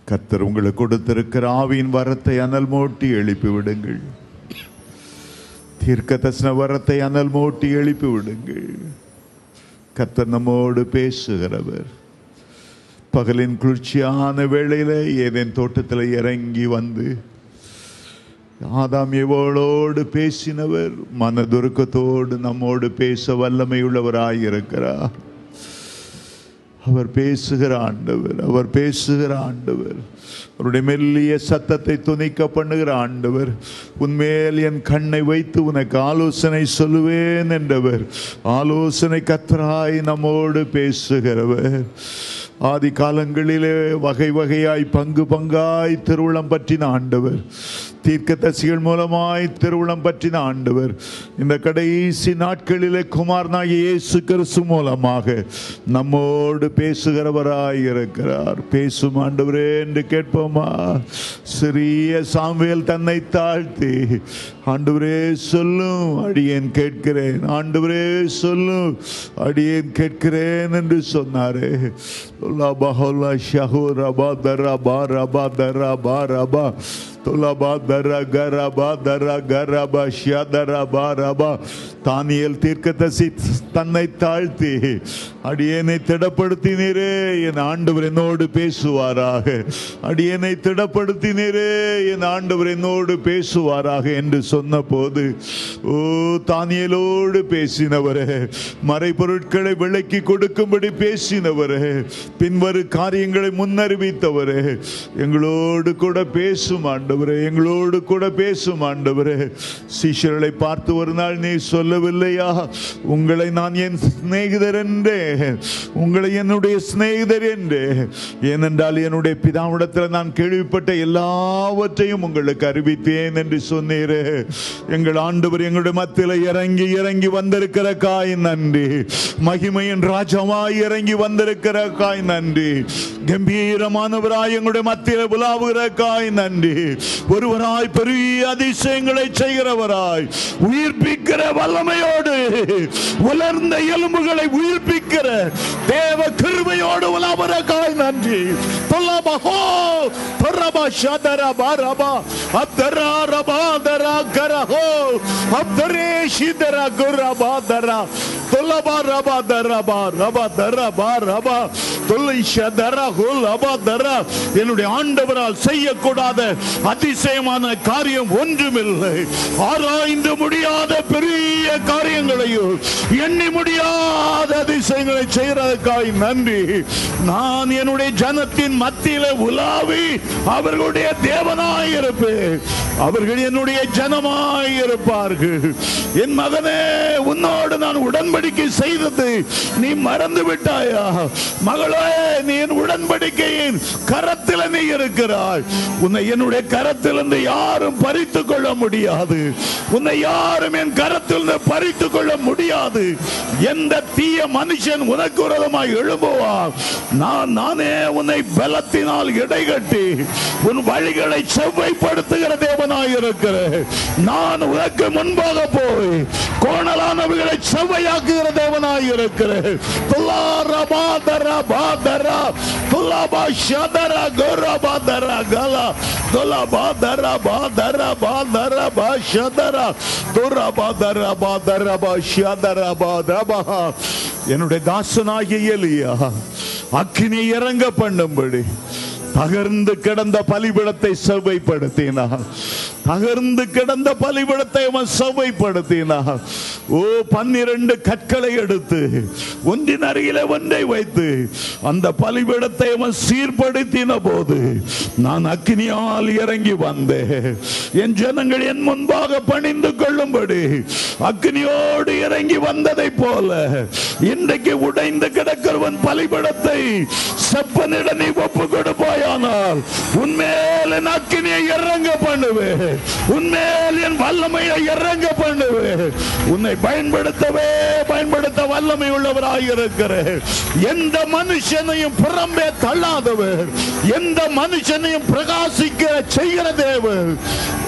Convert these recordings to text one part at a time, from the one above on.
கர்த்தர் உங்களுக்கு கொடுத்திருக்கிற ஆவியின் வரத்தை அனல் மூட்டி எழுப்பி விடுங்கள் தீர்க்க தரிசன வரத்தை அனல் மூட்டி எழுப்பி விடுங்கள் கர்த்தர் நம்மோடு பேசுகிறவர் பகலின் குளிர்ச்சியான வேளையில ஏதேன் தோட்டத்தில் இறங்கி வந்து ஆதாம் எவளோடு பேசினவர் மனதுருக்கத்தோடு நம்மோடு பேச வல்லமையுள்ளவராயிருக்கிறார் அவர் பேசுகிற ஆண்டவர் அவர் பேசுகிற ஆண்டவர் அவருடைய மெல்லிய சத்தத்தை துணிக்க பண்ணுகிற ஆண்டவர் உன்மேல் என் கண்ணை வைத்து உனக்கு ஆலோசனை சொல்லுவேன் என்றவர் ஆலோசனை கத்தராய் நம்மோடு பேசுகிறவர் ஆதி காலங்களிலே வகை வகையாய் பங்கு பங்காய் திருவுளம் பற்றின ஆண்டவர் தீர்க்கதரிசிகள் மூலமாய் திருவுளம் பற்றின ஆண்டவர் இந்த கடைசி நாட்களிலே குமாரனாகிய இயேசு கிறிஸ்து மூலமாக நம்மோடு பேசுகிறவராய் இருக்கிறார் பேசும் ஆண்டவரே என்று கேட்போமா சிறிய சாமுவேல் தன்னை தாழ்த்தி ஆண்டவரே சொல்லும் அடியேன் கேட்கிறேன் ஆண்டவரே சொல்லும் அடியேன் கேட்கிறேன் என்று சொன்னாரே லபா ஹோலா ஷஹு ரபா தரபா ரபா தரபா ரபா துலபா தர கரபா தர கரபா ஷதரபா ரபா தானியல் தீர்க்கதரிசி தன்னை தாழ்த்தி அடியேனை திடப்படுத்தினீரே என் ஆண்டவர் என்னோடு பேசுவாராக அடியேனை திடப்படுத்தினீரே என் ஆண்டவர் என்னோடு பேசுவாராக என்று சொன்ன போது ஓ தானியலோடு பேசினவரே மறைபொருட்களை விலக்கி கொடுக்கும்படி பேசினவரே பின்வரு காரியங்களை முன்னறிவித்தவரே எங்களோடு கூட பேசும் ஆண்டவரே எங்களோடு கூட பேசும் ஆண்டவரே சீஷர்களை பார்த்து ஒரு நாள் நீ சொல்லவில்லையா உங்களை நான் என் சிநேகிதர் என்றே உங்களை என்னுடைய சிநேகிதர் என்றே ஏனென்றால் என்னுடைய பிதாவிடத்தில் நான் கேள்விப்பட்ட எல்லாவற்றையும் உங்களுக்கு அறிவித்தேன் என்று சொன்னீரே எங்கள் ஆண்டவர் எங்களுடைய மத்தியில் இறங்கி இறங்கி வந்திருக்கிற காய் நன்றி மகிமையின் ராஜமாய் இறங்கி வந்திருக்கிற காய் நன்றி கம்பீரமானவராய் எங்களுடைய மத்தியில் உலாவுகிற காய் நன்றி ஒருவராய் பெரிய அதிசயங்களை செய்கிறவராய் உயிர்ப்பிக்கிற வல்லமையோடு உலர்ந்த எலும்புகளை உயிர்ப்பிக்கிற தேவ கிருபையோடு உலாவுகிற காய் நன்றி தொல்லபஹோ தொரபா ஷதரா பாரபா அப்தரா ரபா தரா கரஹோ அப்தரே ஷிதரா குரபா தரா தொல்லபா ரபா தரபா ரபா தரபா ரபா தொல்லை ஷதரா ஹுல் அபா தரா என்னுடைய ஆண்டவரால் செய்யக்கூடாத அதிசயமான காரியம் ஒன்றுமில்லை ஆராய்ந்து முடியாத பெரிய காரியங்களையும் எண்ணி முடியாத அதிசயங்களை செய்யறதுக்காய் நன்றி நான் என்னுடைய ஜனத்தின் மத்தியில உலாவி அவர்களுடைய தேவனாய் இருப்பேன் அவர்கள் என்னுடைய ஜனமாய் இருப்பார்கள் என் மகனே உன்னோடு நான் உடன்படிக்கை செய்தது நீ மறந்து விட்டாயா மகளே நீ என் உடன்படிக்கையின் கரத்தில் நீ இருக்கிறாய் உன்னை என்னுடைய கரத்திலிருந்து யாரும் பறித்து கொள்ள முடியாது உன்னை யாரும் என் கரத்திலிருந்து பறித்து கொள்ள முடியாது எந்த தீய மனுஷன் உனக்கு விரோதமாய் எழும்புவான் நான் நானே உன்னை பலத்தினால் இடைகட்டி உன் வழிகளை செவ்வைப்படுத்துகிற தேவனாய் இருக்கிறேன் நான் உனக்கு முன்பாக போய் கோணலானவைகளை செவ்வையாக்குகிற தேவனாய் இருக்கிறேன் துல்லாரபா தரபா தரா துல்லாபா ஷதரா கோரபா தரா கலா துல்லாபா தரபா தரபா தரபா ஷதரா துரபா தரபா தரபா ஷதரபா தரபா என்னுடைய தாசனாகிய எலியா அக்கினி இறங்க பண்ணும்படி தகர்ந்து கிடந்த பலிபிடத்தை செவ்வைப்படுத்தினார் தகர்ந்து கிடந்த பலிபிடத்தை அவன் செவ்வைப்படுத்தினார் ஓ பன்னிரண்டு கற்களை எடுத்து ஒன்றின் அருகிலே ஒன்றை வைத்து அந்த பலிபிடத்தை அவன் சீர்படுத்தின போது நான் அக்னியால் இறங்கி வந்தேன் என் ஜனங்கள் என் முன்பாக பணிந்து கொள்ளும்படி அக்னியோடு இறங்கி வந்ததை போல இன்றைக்கு உடைந்து கிடக்கிறவன் பலிபடத்தை செப்பனிட நீ ஒப்பு கொடுப்பாயானால் உன்மேல் என் அக்கினியை இறங்க பண்ணுவேன் உன்மேல் என் வல்லமையை இறங்க பண்ணுவேன் உன்னை பயன்படுத்தவே பயன்படுத்த வல்லமை உள்ளவராய் இருக்கிறேன் எந்த மனுஷனையும் புறம்பே தள்ளாதவர் எந்த மனுஷனையும் பிரகாசிக்க செய்கிற தேவன்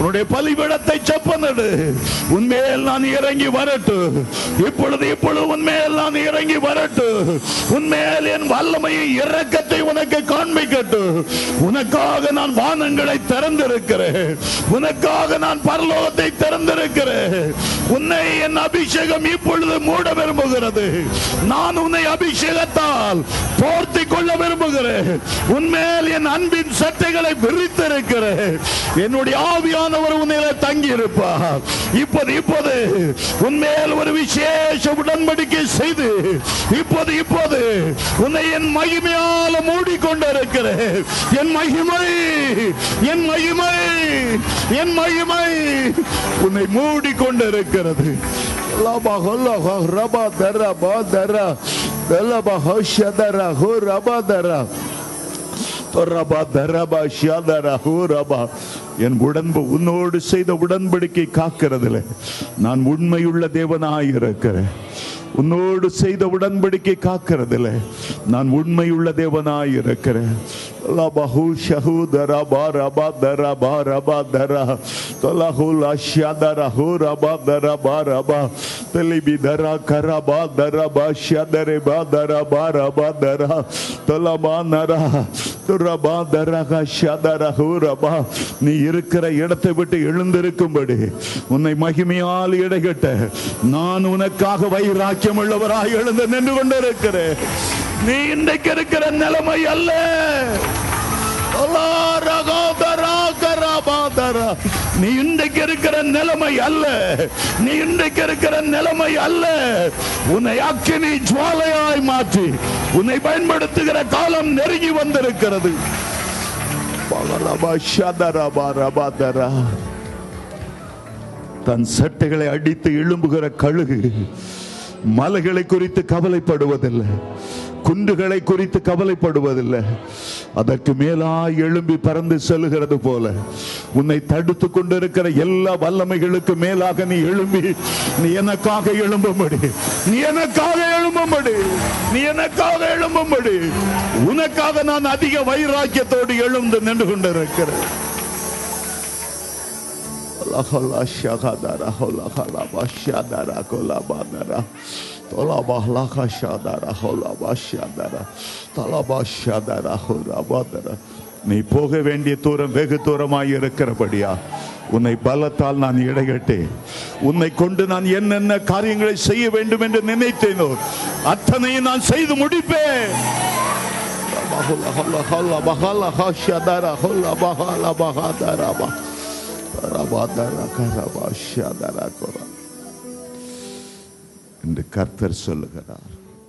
உன்னுடைய பலிபீடத்தை செப்பனிடு உன்மேல் நான் இறங்கி வரட்டு இப்பொழுது இப்பொழுது உன்மேல் நான் இறங்கி வரட்டு உன்மேல் என் வல்லமையை இரக்கத்தை உனக்கு காண்பிக்கட்டு உனக்காக நான் வானங்களை திறந்திருக்கிறேன் உனக்காக நான் பரலோகத்தை திறந்திருக்கிறேன் உன்னை என் அபிஷேகம் இப்பொழுது மூட விரும்புகிறது நான் உன்னை அபிஷேகத்தால் போர்த்தி கொள்ள விரும்புகிறேன் உன்மேல் என் அன்பின் சட்டைகளை விரித்திருக்கிறேன் என்னுடைய ஆவியானவர் உன்னில தங்கி இருப்பார் இப்போது இப்போது உன்மேல் ஒரு விசேஷ உடன்படிக்கை செய்து இப்போது இப்போது உன்னை என் மகிமையால மூடிக்கொண்டிருக்கிறேன் என் மகிமை என் மகிமை என் மகிமை உன்னை மூடிக்கொண்டிருக்கிறது Laba hola ho raba dara ba dara Laba ho shadara ho raba dara Raba dara ba shadara ho raba என் உடன்பு உன்னோடு செய்த உடன்படிக்கை காக்கிறதுல நான் உண்மையுள்ள தேவனாய் இருக்கிறேன் உன்னோடு செய்த உடன்படிக்கை காக்கிறதுல நான் உண்மையுள்ள தேவனாய் இருக்கிறேன் Laba hu shahu dara ba raba dara ba raba dara Tola hu la shadara ho raba dara ba raba Telibi dara karaba dara ba shadare ba dara ba raba dara Tola ba nara Raba dara ka shadara ho raba நீ இருக்கிற இடத்தை விட்டு எழுந்திருக்கும்படி உன்னை மகிமையால் இடைகட்ட நான் உனக்காக வைராக்கியம் உள்ளவராய் எழுந்து நின்று கொண்டிருக்கிறேன் நீ இன்றைக்கு இருக்கிற நிலைமை அல்ல Allah ragadara karabadara நீ இன்றைக்கு இருக்கிற நிலைமை அல்ல நீ இன்றைக்கு இருக்கிற நிலைமை அல்ல உன்னை அக்கினி ஜுவாலையாய் மாற்றி உன்னை பயன்படுத்துகிற காலம் நெருங்கி வந்திருக்கிறது Bagalaba shadara ba rabadara தன் சட்டைகளை அடித்து எழும்புகிற கழுகு மலைகளை குறித்து கவலைப்படுவதில்லை குன்றுகளை குறித்து கவலைப்படுவதில்லை அதற்கு மேலாய் எழும்பி பறந்து செல்லுகிறது போல உன்னை தடுத்து கொண்டிருக்கிற எல்லா வல்லமைகளுக்கு மேலாக நீ எழும்பி நீ எனக்காக எழும்பும்படி நீ எனக்காக எழும்பும்படி நீ எனக்காக எழும்பும்படி உனக்காக நான் அதிக வைராக்கியத்தோடு எழுந்து நின்று கொண்டிருக்கிறேன் Allah Allah shagadara hola hala ba shadara kola badara Tola ba laka shadara hola ba shadara Tola ba shadara hola badara நீ போக வேண்டிய தூரம் வெகு தூரமாய் இருக்கிறபடியா உன்னை பலத்தால் நான் இடைகட்டேன் உன்னை கொண்டு நான் என்னென்ன காரியங்களை செய்ய வேண்டும் என்று நினைத்தேனோ அத்தனையும் நான் செய்து முடிப்பேன் Hola hola hola ba hala ha shadara hola ba hala ba hadara ba Rabadara karaba shadara kola என்று கர்த்தர் சொல்லுகிறார்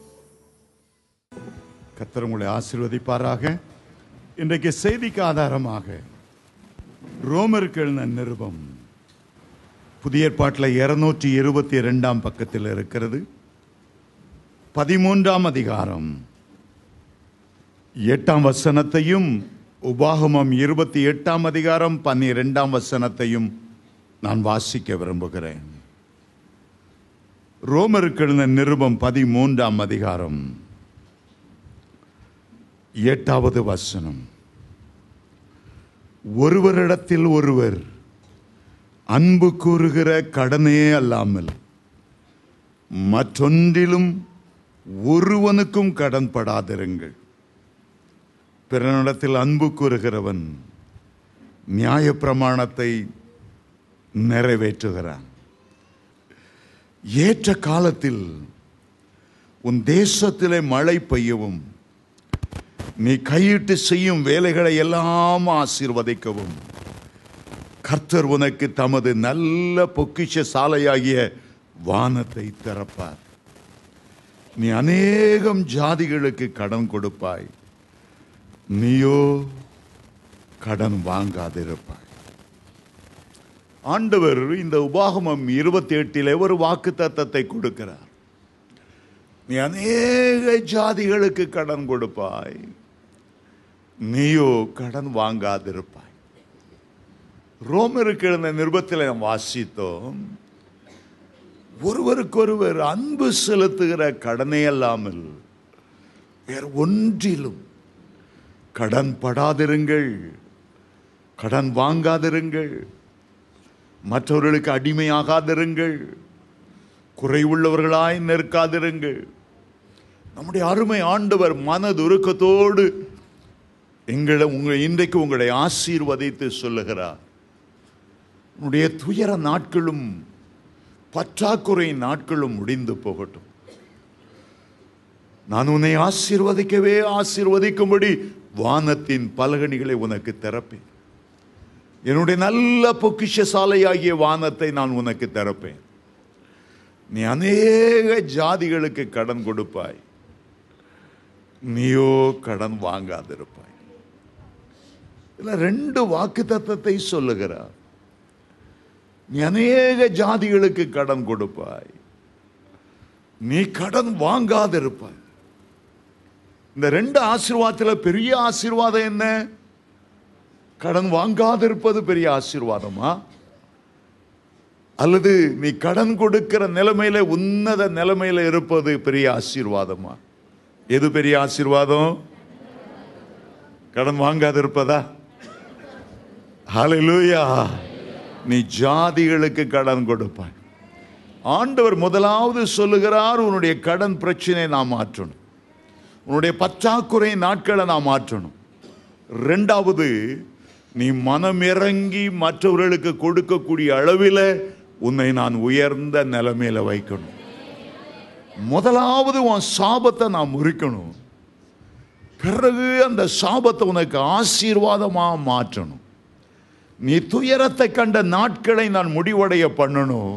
கர்த்தர் உங்களை ஆசீர்வதிப்பாராக இன்றைக்கு செய்திக்கு ஆதாரமாக ரோமருக்கு எழுந்த நிருபம் புதிய ஏற்பாட்டில் இருநூற்றி இருபத்தி இரண்டாம் பக்கத்தில் இருக்கிறது பதிமூன்றாம் அதிகாரம் எட்டாம் வசனத்தையும் உபாகமம் இருபத்தி எட்டாம் அதிகாரம் பன்னிரெண்டாம் வசனத்தையும் நான் வாசிக்க விரும்புகிறேன் ரோமருக்கு எழுந்த நிருபம் பதிமூன்றாம் அதிகாரம் எட்டாவது வசனம் ஒருவரிடத்தில் ஒருவர் அன்பு கூறுகிற கடனே அல்லாமல் மற்றொன்றிலும் ஒருவனுக்கும் கடன் படாதிருங்கள் பிறனிடத்தில் அன்பு கூறுகிறவன் நியாயப்பிரமாணத்தை நிறைவேற்றுகிறான் ஏற்ற காலத்தில் உன் தேசத்திலே மழை பெய்யவும் நீ கையிட்டு செய்யும் வேலைகளை எல்லாம் ஆசீர்வதிக்கவும் கர்த்தர் உனக்கு தமது நல்ல பொக்கிஷ சாலையாகிய வானத்தை திறப்பார் நீ அநேகம் ஜாதிகளுக்கு கடன் கொடுப்பாய் நீயோ கடன் வாங்காதிருப்பாய் ஆண்டவர் இந்த உபாகமம் இருபத்தி எட்டிலே ஒரு வாக்கு தத்தத்தை கொடுக்கிறார் நீ அநேக ஜாதிகளுக்கு கடன் கொடுப்பாய் நீயோ கடன் வாங்காதிருப்பாய் ரோமருக்கு எழுந்த நிருபத்தில் நாம் வாசித்தோம் ஒருவருக்கொருவர் அன்பு செலுத்துகிற கடனே அல்லாமல் வேறு ஒன்றிலும் கடன் படாதிருங்கள் கடன் வாங்காதிருங்கள் மற்றவர்களுக்கு அடிமையாகாதிருங்கள் குறைவுள்ளவர்களாய் நிற்காதிருங்கள் நம்முடைய அருமை ஆண்டவர் மனதுருக்கத்தோடு எங்களை உங்கள் இன்றைக்கு உங்களை ஆசீர்வதித்து சொல்லுகிறார் உன்னுடைய துயர நாட்களும் பற்றாக்குறை நாட்களும் முடிந்து போகட்டும் நான் உன்னை ஆசீர்வதிக்கவே ஆசீர்வதிக்கும்படி வானத்தின் பலகணிகளை உனக்கு திறப்பேன் என்னுடைய நல்ல பொக்கிஷசாலையாகிய வானத்தை நான் உனக்கு திறப்பேன் நீ அநேக ஜாதிகளுக்கு கடன் கொடுப்பாய் நீயோ கடன் வாங்காதிருப்பாய் இதுல ரெண்டு வாக்கு தத்தத்தை சொல்லுகிறார் நீ அநேக ஜாதிகளுக்கு கடன் கொடுப்பாய் நீ கடன் வாங்காதிருப்பாய் இந்த ரெண்டு ஆசீர்வாதத்தில் பெரிய ஆசீர்வாதம் என்ன கடன் வாங்காதிருப்பது பெரிய ஆசீர்வாதமா அல்லது நீ கடன் கொடுக்கிற நிலைமையில உன்னத நிலைமையில இருப்பது பெரிய ஆசீர்வாதமா எது பெரிய ஆசீர்வாதம் கடன் வாங்காதிருப்பதா ஹalleluya நீ ஜாதிகளுக்கு கடன் கொடுப்பாய் ஆண்டவர் முதலாவது சொல்லுகிறார் உன்னுடைய கடன் பிரச்சனை நான் மாற்றணும் உன்னுடைய பற்றாக்குறை நாட்களை நான் மாற்றணும் ரெண்டாவது நீ மனம் இறங்கி மற்றவர்களுக்கு கொடுக்கக்கூடிய அளவில் உன்னை நான் உயர்ந்த நிலைமையில வைக்கணும் முதலாவது உன் சாபத்தை நான் முறிக்கணும் பிறகு அந்த சாபத்தை உனக்கு ஆசீர்வாதமா மாற்றணும் நீ துயரத்தை கண்ட நாட்களை நான் முடிவடைய பண்ணணும்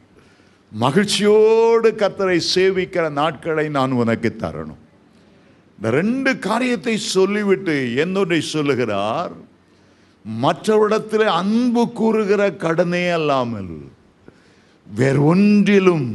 மகிழ்ச்சியோடு கர்த்தரை சேவிக்கிற நாட்களை நான் உனக்கு தரணும் இந்த ரெண்டு காரியத்தை சொல்லிவிட்டு என்னொன்றை சொல்லுகிறார் மற்றவரிடத்தில் அன்பு கூறுகிற கடனே அல்லாமல் வேறு ஒன்றிலும்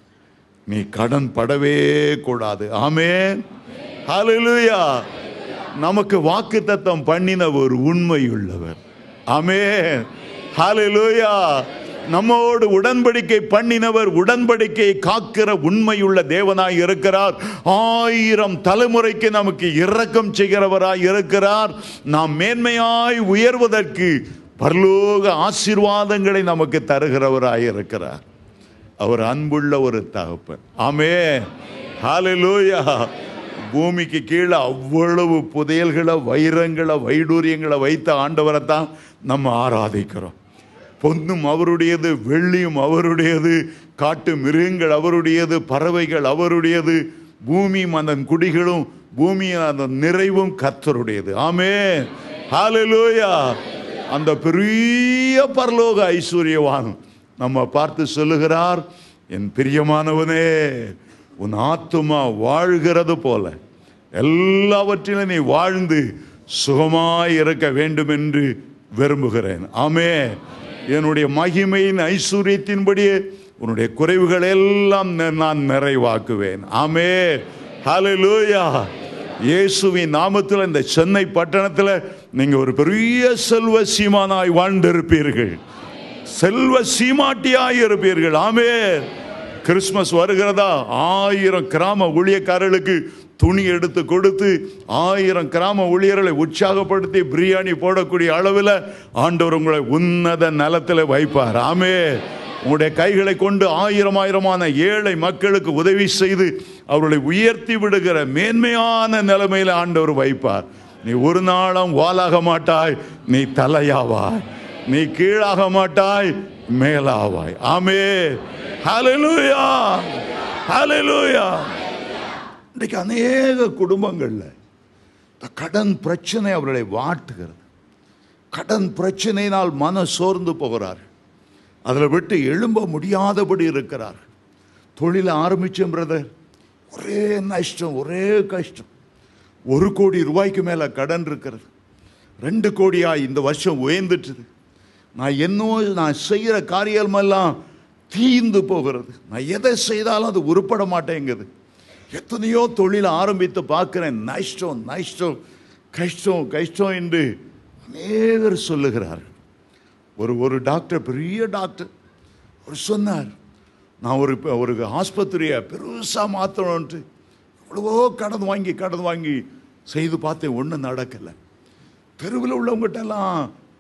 நீ கடன் படவே கூடாது ஆமே ஹalleluya நமக்கு வாக்கு தத்தம் பண்ணின ஒரு உண்மை உள்ளவர் ஆமே ஹalleluya நம்மோடு உடன்படிக்கை பண்ணினவர் உடன்படிக்கை காக்கிற உண்மையுள்ள தேவனாய் இருக்கிறார் ஆயிரம் தலைமுறைக்கு நமக்கு இரக்கம் செய்கிறவராய் இருக்கிறார் நாம் மேன்மையாய் உயர்வதற்கு பரலோக ஆசீர்வாதங்களை நமக்கு தருகிறவராய் இருக்கிறார் அவர் அன்புள்ள ஒரு தகப்பன் ஆமே ஹalleluya பூமிக்கு கீழே அவ்வளவு புதையல்களை வைரங்களை வைடூரியங்களை வைத்த ஆண்டவரை தான் நம்ம ஆராதிக்கிறோம் பொன்னும் அவருடையது வெள்ளியும் அவருடையது காட்டு மிருகங்கள் அவருடையது பறவைகள் அவருடையது பூமி அதன் குடிகளும் பூமியின் அதன் நிறைவும் கர்த்தருடையது ஆமே ஹalleluya அந்த பெரிய பரலோக ஐஸ்வர்யவான் நம்ம பார்த்து சொல்லுகிறார் என் பிரியமானவனே உன் ஆத்துமா வாழ்கிறது போல எல்லாவற்றிலும் நீ வாழ்ந்து சுகமாய் இருக்க வேண்டும் என்று விரும்புகிறேன் ஆமே என்னுடைய மகிமையின் ஐஸ்வர்யத்தின்படியே உன்னுடைய குறைவுகள் எல்லாம் ந- நான் நிறைவாக்குவேன் ஆமே ஹalleluya இயேசுவின் நாமத்தில் இந்த சென்னை பட்டணத்தில் நீங்க ஒரு பெரிய செல்வ சீமானாய் வாழ்ந்திருப்பீர்கள் செல்வ சீமாட்டியாய் இருப்பீர்கள் ஆமே கிறிஸ்மஸ் வருகிறதா ஆயிரம் கிராம ஊழியக்காரர்களுக்கு துணி எடுத்து கொடுத்து ஆயிரம் கிராம ஊழியர்களை உற்சாகப்படுத்தி பிரியாணி போடக்கூடிய அளவில் ஆண்டவர் உங்களை உன்னத நலத்தில் வைப்பார் ஆமே உங்களுடைய கைகளை கொண்டு ஆயிரம் ஆயிரமான ஏழை மக்களுக்கு உதவி செய்து அவர்களை உயர்த்தி விடுகிற மேன்மையான நிலைமையில ஆண்டவர் வைப்பார் நீ ஒரு நாளும் வாலாக மாட்டாய் நீ தலையாவாய் நீ கீழாக மாட்டாய் மேலாவாய் ஆமே ஹalleluya ஹalleluya இன்றைக்கு அநேக குடும்பங்கள்ல இந்த கடன் பிரச்சனை அவர்களை வாட்டுகிறது கடன் பிரச்சனையினால் மன சோர்ந்து போகிறார்கள் அதில் விட்டு எழும்ப முடியாதபடி இருக்கிறார் தொழிலை ஆரம்பிச்சேன் பிரதர் ஒரே நஷ்டம் ஒரே கஷ்டம் ஒரு கோடி ரூபாய்க்கு மேலே கடன் இருக்கிறது ரெண்டு கோடியா இந்த வருஷம் உயர்ந்துட்டுது நான் என்னவோ நான் செய்கிற காரியமெல்லாம் தீந்து போகிறது நான் எதை செய்தாலும் அது உருப்பட மாட்டேங்குது எத்தனையோ தொழில் ஆரம்பித்து பார்க்கிறேன் நஷ்டம் நஷ்டம் கஷ்டம் கஷ்டம் என்று அநேகர் சொல்லுகிறார்கள் ஒரு ஒரு டாக்டர் பெரிய டாக்டர் அவர் சொன்னார் நான் ஒரு இப்ப ஒரு ஆஸ்பத்திரியை பெருசாக மாற்றணும்ன்ட்டு எவ்வளவோ கடன் வாங்கி கடன் வாங்கி செய்து பார்த்தேன் ஒன்றும் நடக்கலை தெருவில் உள்ளவங்ககிட்ட எல்லாம்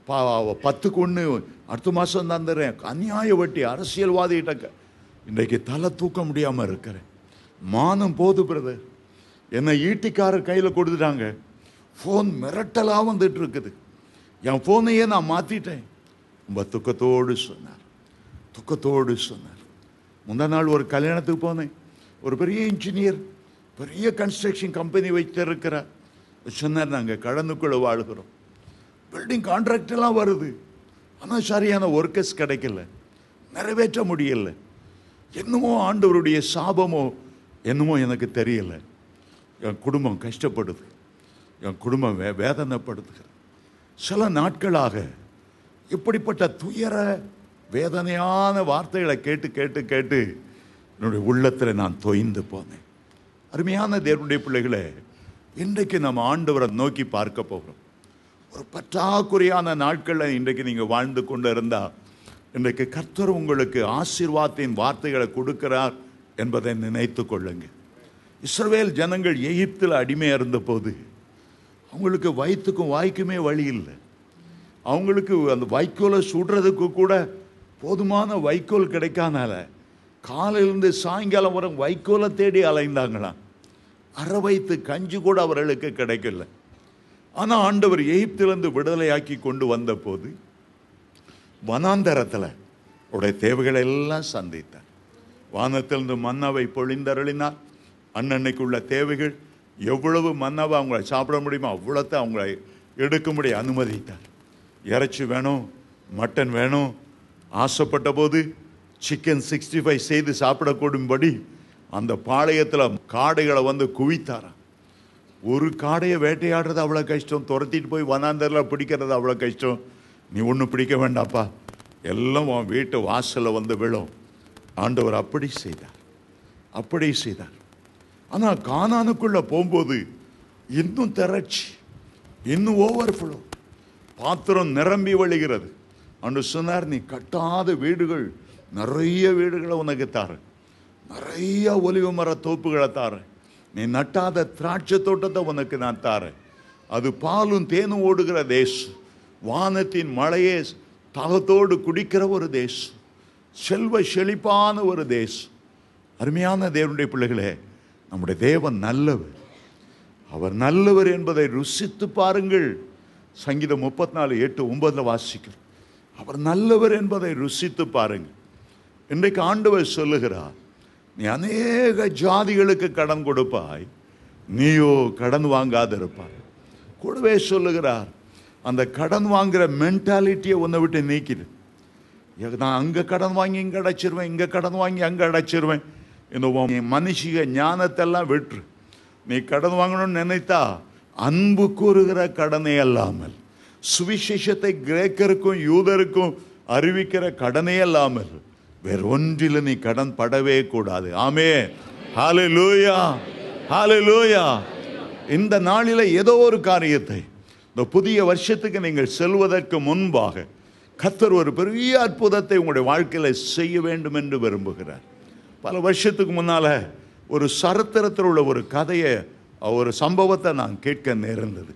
பா பத்துக்கு ஒன்று அடுத்த மாதம் தந்துடுறேன் அநியாய வட்டி அரசியல்வாதிகிட்ட க- இன்றைக்கு தலை தூக்க முடியாமல் இருக்கிறேன் மானம் போது பிரதர் என்னை ஈட்டிக்காரர் கையில் கொடுத்துட்டாங்க ஃபோன் மிரட்டலாக வந்துட்டு இருக்குது என் ஃபோனையே நான் மாற்றிட்டேன் ரொம்ப துக்கத்தோடு சொன்னார் துக்கத்தோடு சொன்னார் முந்தா நாள் ஒரு கல்யாணத்துக்கு போனேன் ஒரு பெரிய இன்ஜினியர் பெரிய கன்ஸ்ட்ரக்ஷன் கம்பெனி வைத்திருக்கிறார் சொன்னார் நாங்கள் கடனுக்குள்ள வாழ்கிறோம் பில்டிங் கான்ட்ராக்ட் எல்லாம் வருது ஆனால் சரியான ஒர்க்கர்ஸ் கிடைக்கல நிறைவேற்ற முடியல என்னமோ ஆண்டவருடைய சாபமோ என்னமோ எனக்கு தெரியல என் குடும்பம் கஷ்டப்படுது என் குடும்பம் வே வேதனைப்படுத்துகிறது சில நாட்களாக இப்படிப்பட்ட துயர வேதனையான வார்த்தைகளை கேட்டு கேட்டு கேட்டு என்னுடைய உள்ளத்தில் நான் தொய்ந்து போனேன் அருமையான தேவனுடைய பிள்ளைகளே இன்றைக்கு நம்ம ஆண்டவரை நோக்கி பார்க்க போகிறோம் ஒரு பற்றாக்குறையான நாட்களில் இன்றைக்கு நீங்கள் வாழ்ந்து கொண்டு இருந்தால் இன்றைக்கு கர்த்தர் உங்களுக்கு ஆசீர்வாதத்தின் வார்த்தைகளை கொடுக்கிறார் என்பதை நினைத்து கொள்ளுங்க இஸ்ரவேல் ஜனங்கள் எகிப்தில் அடிமையாக இருந்தபோது அவங்களுக்கு வயிற்றுக்கும் வாய்க்குமே வழி இல்லை அவங்களுக்கு அந்த வைக்கோலை சுடுறதுக்கு கூட போதுமான வைக்கோல் கிடைக்காதனால காலையிலிருந்து சாயங்காலம் வரை வைக்கோலை தேடி அலைந்தாங்களாம் அரை வயிற்று கஞ்சி கூட அவர்களுக்கு கிடைக்கல ஆனால் ஆண்டவர் எகிப்திலிருந்து விடுதலையாக்கி கொண்டு வந்த போது வனாந்தரத்தில் உடைய தேவைகளை எல்லாம் சந்தித்தார் வானத்திலிருந்து மன்னாவை பொழிந்தருளினார் அன்னன்னைக்குள்ள தேவைகள் எவ்வளவு மன்னாவை அவங்கள சாப்பிட முடியுமோ அவ்வளோத்தை அவங்கள எடுக்கும்படி அனுமதித்தார் இறைச்சி வேணும் மட்டன் வேணும் ஆசைப்பட்ட போது சிக்கன் சிக்ஸ்டி ஃபைவ் செய்து சாப்பிடக்கூடும்படி அந்த பாளையத்தில் காடைகளை வந்து குவித்தாராம் ஒரு காடையை வேட்டையாடுறது அவ்வளோ கஷ்டம் துரத்திட்டு போய் வனாந்தரில் பிடிக்கிறது அவ்வளோ கஷ்டம் நீ ஒன்றும் பிடிக்க வேண்டாப்பா எல்லாம் உன் வீட்டு வாசலில் வந்து விழும் ஆண்டவர் அப்படி செய்தார் அப்படி செய்தார் ஆனால் கானானுக்குள்ள போகும்போது இன்னும் திரட்சி இன்னும் ஓவர்ஃப்ளோ பாத்திரம் நிரம்பி வழிகிறது அன்று சொன்னார் நீ கட்டாத வீடுகள் நிறைய வீடுகளை உனக்கு தாரேன் நிறைய ஒலிவு மர தோப்புகளை தாரேன் நீ நட்டாத திராட்சை தோட்டத்தை உனக்கு நான் தாரேன் அது பாலும் தேனும் ஓடுகிற தேசம் வானத்தின் மழையே தாகத்தோடு குடிக்கிற ஒரு தேசம் செல்வ செழிப்பான ஒரு தேசம் அருமையான தேவனுடைய பிள்ளைகளே நம்முடைய தேவன் நல்லவர் அவர் நல்லவர் என்பதை ருசித்து பாருங்கள் சங்கீதம் முப்பத்தி நாலு எட்டு ஒன்பதுல வாசிக்கிறோம் அவர் நல்லவர் என்பதை ருசித்து பாருங்கள் இன்றைக்கு ஆண்டவர் சொல்லுகிறார் நீ அநேக ஜாதிகளுக்கு கடன் கொடுப்பாய் நீயோ கடன் வாங்காதிருப்பாய் கூடவே சொல்லுகிறார் அந்த கடன் வாங்குற மென்டாலிட்டியை உன்னை விட்டு நீக்கிடு எனக்கு நான் அங்கே கடன் வாங்கி இங்கே அடைச்சிருவேன் இங்கே கடன் வாங்கி அங்கே அடைச்சிருவேன் இந்த உன் மனுஷிக ஞானத்தெல்லாம் விட்டுரு நீ கடன் வாங்கணும்னு நினைத்தா அன்பு கூறுகிற கடனே அல்லாமல் சுவிசேஷத்தை கிரேக்கருக்கும் யூதருக்கும் அறிவிக்கிற கடனே அல்லாமல் வேற ஒன்றில் நீ கடன் படவே கூடாது ஆமே ஹாலே லூயா ஹாலே லூயா இந்த நாளில ஏதோ ஒரு காரியத்தை இந்த புதிய வருஷத்துக்கு நீங்கள் செல்வதற்கு முன்பாக கத்தர் ஒரு பெரிய அற்புதத்தை உங்களுடைய வாழ்க்கையில செய்ய வேண்டும் என்று விரும்புகிறார் பல வருஷத்துக்கு முன்னால ஒரு சரித்திரத்தில் உள்ள ஒரு கதையை ஒரு சம்பவத்தை நான் கேட்க நேர்ந்தது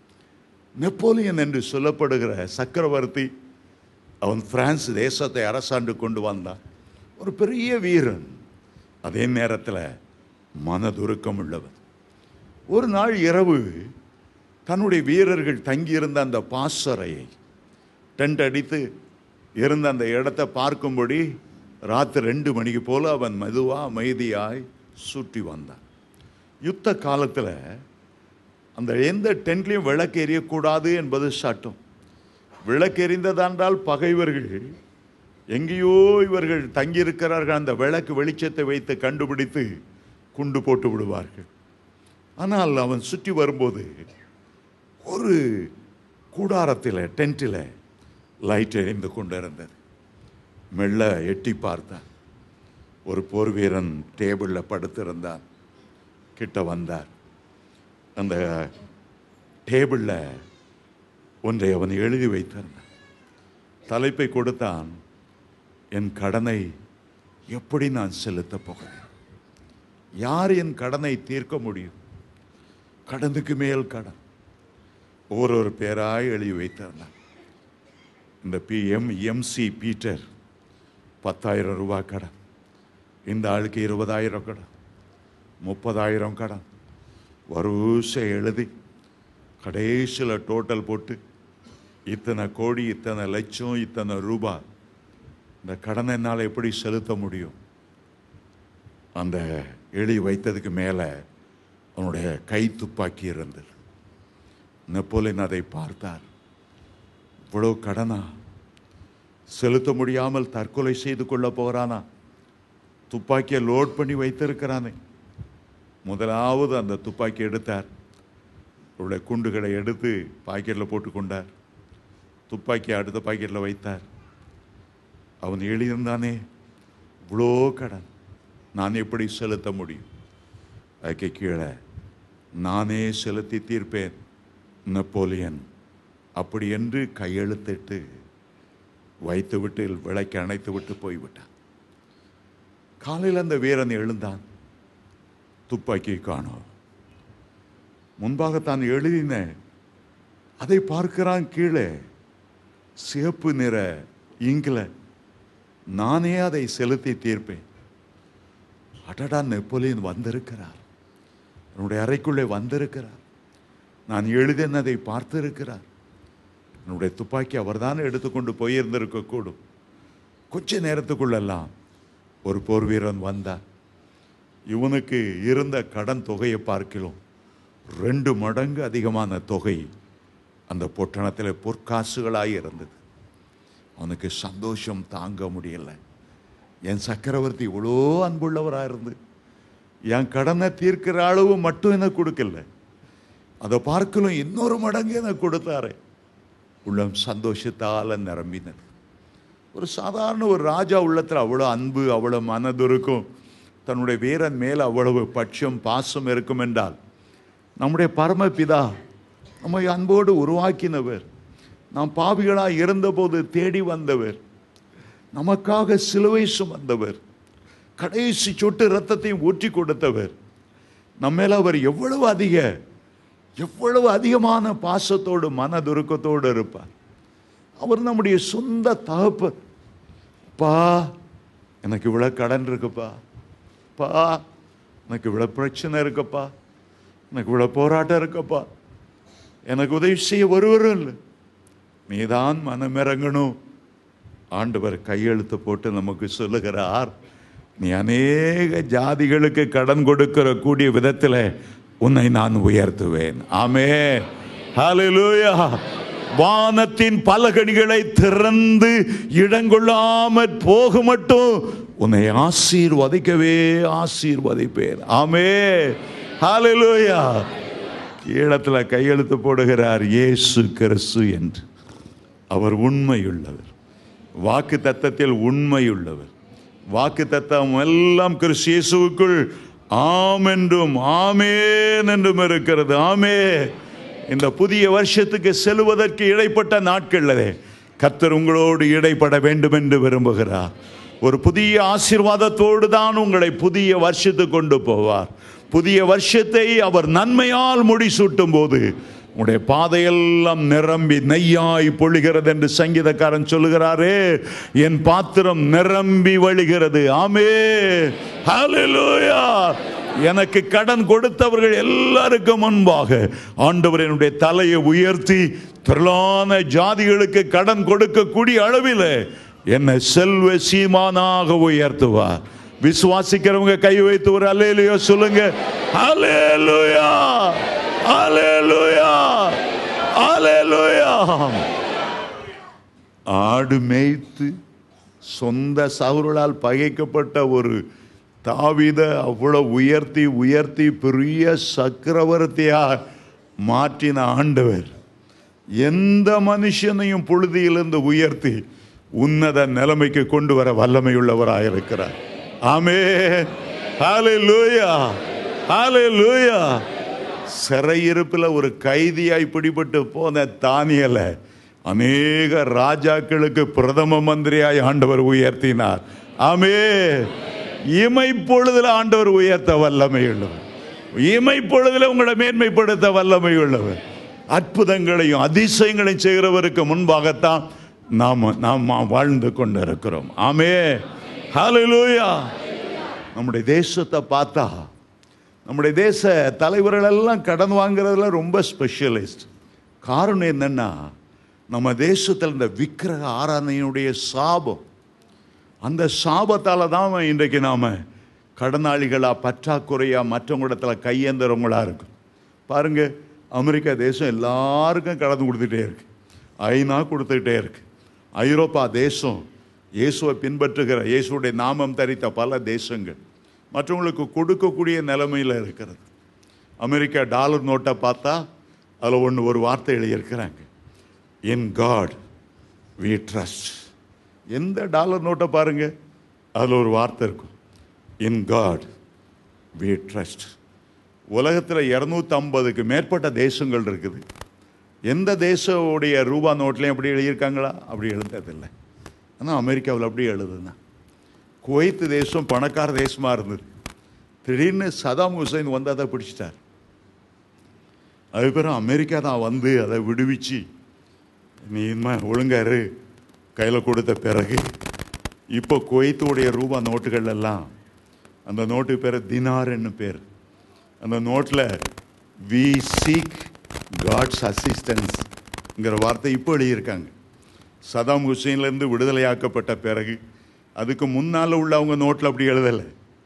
நெப்போலியன் என்று சொல்லப்படுகிற சக்கரவர்த்தி அவன் பிரான்ஸ் தேசத்தை அரசாண்டு கொண்டு வந்தான் ஒரு பெரிய வீரன் அதே நேரத்தில் மனதுருக்கம் உள்ளவன் ஒரு நாள் இரவு தன்னுடைய வீரர்கள் தங்கியிருந்த அந்த பாசறையை டென்ட் அடித்து இருந்த அந்த இடத்தை பார்க்கும்படி ராத்திரி ரெண்டு மணிக்கு போல அவன் மெதுவாக அமைதியாய் சுற்றி வந்தான் யுத்த காலத்தில் அந்த எந்த டென்ட்லையும் விளக்கு எரியக்கூடாது என்பது சட்டம் விளக்கு எரிந்ததென்றால் பகைவர்கள் எங்கேயோ இவர்கள் தங்கியிருக்கிறார்கள் அந்த விளக்கு வெளிச்சத்தை வைத்து கண்டுபிடித்து குண்டு போட்டு விடுவார்கள் ஆனால் அவன் சுற்றி வரும்போது ஒரு கூடாரத்தில் டென்ட்டில் லைட் எரிந்து கொண்டு இருந்தது மெல்ல எட்டி பார்த்தான் ஒரு போர் வீரன் டேபிளில் படுத்திருந்தான் கிட்ட வந்தார் அந்த டேபிளில் ஒன்றை அவன் எழுதி வைத்திருந்தான் தலைப்பை கொடுத்தான் என் கடனை எப்படி நான் செலுத்தப் போகிறேன் யார் என் கடனை தீர்க்க முடியும் கடனுக்கு மேல் கடன் ஒவ்வொரு பேராய் எழுதி வைத்திருந்தான் இந்த பி எம் எம்சி பீட்டர் பத்தாயிரம் ரூபாய் கடன் இந்த ஆளுக்கு இருபதாயிரம் கடன் முப்பதாயிரம் கடன் வருஷம் எழுதி கடைசியில் டோட்டல் போட்டு இத்தனை கோடி இத்தனை லட்சம் இத்தனை ரூபாய் இந்த கடனை என்னால் எப்படி செலுத்த முடியும் அந்த எழுதி வைத்ததுக்கு மேலே அவனுடைய கை துப்பாக்கி இருந்தது நெப்போலியன் அதை பார்த்தார் இவ்வளோ கடனா செலுத்த முடியாமல் தற்கொலை செய்து கொள்ள போகிறானா துப்பாக்கியை லோட் பண்ணி வைத்திருக்கிறானே முதலாவது அந்த துப்பாக்கி எடுத்தார் அவருடைய குண்டுகளை எடுத்து பாக்கெட்டில் போட்டு கொண்டார் துப்பாக்கி அடுத்த பாக்கெட்டில் வைத்தார் அவன் எழுதியிருந்தானே இவ்வளோ கடன் நான் எப்படி செலுத்த முடியும் அதுக்கு கீழே நானே செலுத்தி தீர்ப்பேன் நெப்போலியன் அப்படி என்று கையெழுத்திட்டு வைத்து விட்டு விளக்கி அணைத்து விட்டு போய்விட்டான் காலையில் அந்த வீரன் எழுந்தான் துப்பாக்கி காணோம் முன்பாக தான் எழுதின அதை பார்க்கிறான் கீழே சிவப்பு நிற இங்கில் நானே அதை செலுத்தி தீர்ப்பேன் அடடா நெப்போலியன் வந்திருக்கிறார் என்னுடைய அறைக்குள்ளே வந்திருக்கிறார் நான் எழுதினதை பார்த்திருக்கிறார் என்னுடைய துப்பாக்கி அவர்தான் எடுத்துக்கொண்டு போயிருந்திருக்க கூடும் கொஞ்ச நேரத்துக்குள்ளெல்லாம் ஒரு போர் வீரன் வந்தார் இவனுக்கு இருந்த கடன் தொகையை பார்க்கிறோம் ரெண்டு மடங்கு அதிகமான தொகை அந்த பொட்டணத்தில் பொற்காசுகளாய் இருந்தது அவனுக்கு சந்தோஷம் தாங்க முடியல என் சக்கரவர்த்தி இவ்வளோ அன்புள்ளவராக இருந்து என் கடனை தீர்க்கிற அளவு மட்டும் எனக்கு கொடுக்கல அதை பார்க்கலும் இன்னொரு மடங்கு எனக்கு கொடுத்தாரு உள்ளம் சந்தோஷத்தால் நிரம்பினது ஒரு சாதாரண ஒரு ராஜா உள்ளத்தில் அவ்வளோ அன்பு அவ்வளோ மனது இருக்கும் தன்னுடைய வீரன் மேல் அவ்வளவு பட்சம் பாசம் இருக்கும் என்றால் நம்முடைய பரமபிதா நம்மை அன்போடு உருவாக்கினவர் நாம் பாவிகளாக இருந்தபோது தேடி வந்தவர் நமக்காக சிலுவை சுமந்தவர் கடைசி சொட்டு ரத்தத்தையும் ஊற்றி கொடுத்தவர் நம்ம மேல அவர் எவ்வளவு அதிக எவ்வளவு அதிகமான பாசத்தோடு மனதுருக்கத்தோடு இருப்பார் அவர் நம்முடைய சொந்த தகப்பு பா எனக்கு இவ்வளோ கடன் இருக்குப்பா பா எனக்கு இவ்வளோ பிரச்சனை இருக்குப்பா எனக்கு இவ்வளோ போராட்டம் இருக்குப்பா எனக்கு உதவி செய்ய ஒருவரும் இல்லை நீதான் மனமிறங்கணும் ஆண்டவர் கையெழுத்து போட்டு நமக்கு சொல்லுகிறார் நீ அநேக ஜாதிகளுக்கு கடன் கொடுக்கிற கூடிய விதத்தில் உன்னை நான் உயர்த்துவேன் ஆமே ஹalleluya வானத்தின் பலகணிகளை திறந்து இடங்கொள்ளாமற் போக மட்டும் உன்னை ஆசீர்வதிக்கவே ஆசீர்வதிப்பேன் ஆமே ஹalleluya கீழத்துல கையெழுத்து போடுகிறார் இயேசு கிறிஸ்து என்று அவர் உண்மையுள்ளவர் வாக்கு தத்தத்தில் உண்மையுள்ளவர் வாக்கு தத்தம் எல்லாம் கிறிஸ்து இயேசுவுக்குள் ஆம் என்றும் ஆமேன் என்றும் இருக்கிறது ஆமே இந்த புதிய வருஷத்துக்கு செல்வதற்கு இடைப்பட்ட நாட்களிலே கர்த்தர் உங்களோடு இடைப்பட வேண்டும் என்று விரும்புகிறார் ஒரு புதிய ஆசீர்வாதத்தோடு தான் உங்களை புதிய வருஷத்துக்கு கொண்டு போவார் புதிய வருஷத்தை அவர் நன்மையால் முடிசூட்டும் போது உடைய பாதையெல்லாம் நிரம்பி நெய்யாய் பொழிகிறது என்று சங்கீதக்காரன் சொல்லுகிறாரே என் பாத்திரம் நிரம்பி வழிகிறது ஆமே ஹalleluya எனக்கு கடன் கொடுத்தவர்கள் எல்லாருக்கும் முன்பாக ஆண்டவர் என்னுடைய தலையை உயர்த்தி திரளான ஜாதிகளுக்கு கடன் கொடுக்கக்கூடிய அளவில் என்னை செல்வ சீமானாக உயர்த்துவார் விசுவாசிக்கிறவங்க கை வைத்து ஒரு அலேலுயா சொல்லுங்க அலேலுயா அலேலுயா அலேலுயா ஆடு மேய்த்து சொந்த சவுர்களால் பகைக்கப்பட்ட ஒரு தாவித அவ்வளவு உயர்த்தி உயர்த்தி பெரிய சக்கரவர்த்தியா மாற்றின ஆண்டவர் எந்த மனுஷனையும் புழுதியிலிருந்து உயர்த்தி உன்னத நிலைமைக்கு கொண்டு வர வல்லமையுள்ளவராக இருக்கிறார் ஆமே ஹalleluya ஹalleluya சிறையிருப்பில் ஒரு கைதியாய் பிடிபட்டு போன தானியலை அநேக ராஜாக்களுக்கு பிரதம மந்திரியாய் ஆண்டவர் உயர்த்தினார் ஆமே இமை பொழுதுல ஆண்டவர் உயர்த்த வல்லமை உள்ளவர் இமை பொழுதுல உங்களை மேன்மைப்படுத்த வல்லமை உள்ளவர் அற்புதங்களையும் அதிசயங்களையும் செய்கிறவருக்கு முன்பாகத்தான் நாம் நாம் வாழ்ந்து கொண்டு இருக்கிறோம் ஆமே ஹalleluya நம்முடைய தேசத்தை பார்த்தா நம்முடைய தேச தலைவர்கள் எல்லாம் கடன் வாங்குறதுல ரொம்ப ஸ்பெஷலிஸ்ட் காரணம் என்னன்னா நம்ம தேசத்தில் இந்த விக்கிரக ஆராதனையினுடைய சாபம் அந்த சாபத்தால தான் இன்றைக்கு நாம கடனாளிகளா பற்றாக்குறையா மற்றவங்களிடத்துல கையேந்துறவங்களா இருக்கும் பாருங்க அமெரிக்கா தேசம் எல்லாருக்கும் கடன் கொடுத்துட்டே இருக்கு ஐநா கொடுத்துக்கிட்டே இருக்கு ஐரோப்பா தேசம் இயேசுவை பின்பற்றுகிற இயேசுடைய நாமம் தரித்த பல தேசங்கள் மற்றவங்களுக்கு கொடுக்கக்கூடிய நிலைமையில் இருக்கிறது அமெரிக்கா டாலர் நோட்டை பார்த்தா அதில் ஒன்று ஒரு வார்த்தை எழுதியிருக்கிறாங்க இன் காட் வி ட்ரஸ்ட் எந்த டாலர் நோட்டை பாருங்க அதில் ஒரு வார்த்தை இருக்கும் இன் காட் வி ட்ரஸ்ட் உலகத்தில் இரநூத்தி ஐம்பதுக்கு மேற்பட்ட தேசங்கள் இருக்குது எந்த தேசவுடைய ரூபா நோட்லையும் அப்படி எழுதியிருக்காங்களா அப்படி எழுதுறதில்லை ஆனால் அமெரிக்காவில் அப்படி எழுதுனா குவைத் தேசம் பணக்கார தேசமாக இருந்தது திடீர்னு சதாம் ஹுசைன் வந்து அதை பிடிச்சிட்டார் அதுக்கப்புறம் அமெரிக்கா தான் வந்து அதை விடுவிச்சு நீ இனிமே ஒழுங்கா இரு கையில் கொடுத்த பிறகு இப்போ குவைத்துடைய ரூபா நோட்டுகள் எல்லாம் அந்த நோட்டு பேர் தினார்னு பேர் அந்த நோட்டில் வி சீக் காட்ஸ் அசிஸ்டன்ஸ்ங்கிற வார்த்தை இப்போ எழுதியிருக்காங்க சதாம் ஹுசைன்லேருந்து விடுதலையாக்கப்பட்ட பிறகு அதுக்கு முன்னால் உள்ளவங்க நோட்டில் அப்படி எழுதலை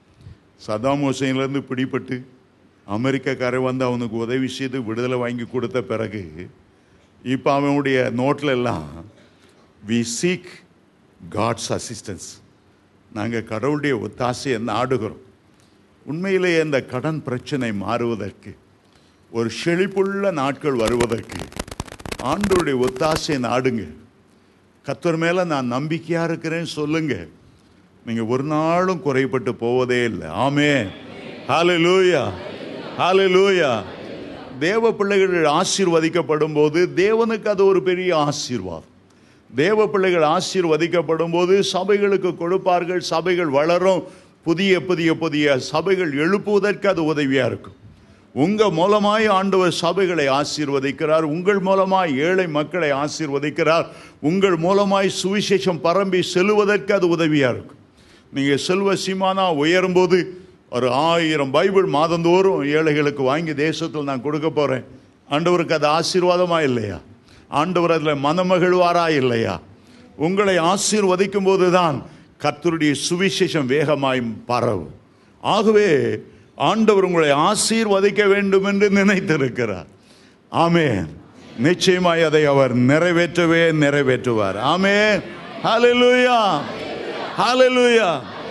சதாம் ஹுசைன்லேருந்து பிடிபட்டு அமெரிக்காக்காரர் வந்து அவனுக்கு உதவி செய்து விடுதலை வாங்கி கொடுத்த பிறகு இப்போ அவனுடைய நோட்டில் எல்லாம் வி சீக் காட்ஸ் அசிஸ்டன்ஸ் நாங்கள் கடவுளுடைய ஒத்தாசையை நாடுகிறோம் உண்மையிலேயே இந்த கடன் பிரச்சனை மாறுவதற்கு ஒரு செழிப்புள்ள நாட்கள் வருவதற்கு ஆண்டவருடைய ஒத்தாசை நாடுங்க கத்தர் மேலே நான் நம்பிக்கையாக இருக்கிறேன்னு சொல்லுங்க நீங்கள் ஒரு நாளும் குறைபட்டு போவதே இல்லை ஆமே ஹalleluya ஹalleluya தேவ பிள்ளைகள் ஆசீர்வதிக்கப்படும் போது தேவனுக்கு அது ஒரு பெரிய ஆசீர்வாதம் தேவ பிள்ளைகள் ஆசீர்வதிக்கப்படும் போது சபைகளுக்கு கொடுப்பார்கள் சபைகள் வளரும் புதிய புதிய புதிய சபைகள் எழுப்புவதற்கு அது உதவியா இருக்கும் உங்க மூலமாய் ஆண்டவர் சபைகளை ஆசீர்வதிக்கிறார் உங்கள் மூலமாய் ஏழை மக்களை ஆசீர்வதிக்கிறார் உங்கள் மூலமாய் சுவிசேஷம் பரம்பி செல்வதற்கு அது உதவியா இருக்கும் நீங்க செல்வ சீமானா உயரும்போது ஒரு ஆயிரம் பைபிள் மாதந்தோறும் ஏழைகளுக்கு வாங்கி தேசத்தில் நான் கொடுக்க போறேன் ஆண்டவருக்கு அது ஆசீர்வாதமா இல்லையா ஆண்டவர் அதில் மனமகிழ்வாரா இல்லையா உங்களை ஆசீர்வதிக்கும் போதுதான் கர்த்தருடைய சுவிசேஷம் வேகமாய் பரவும் ஆகவே ஆண்டவர் உங்களை ஆசீர்வதிக்க வேண்டும் என்று நினைத்திருக்கிறார் ஆமென் நிச்சயமாய் அதை அவர் நிறைவேற்றவே நிறைவேற்றுவார் ஆமென் ஹalleluya ஹalleluya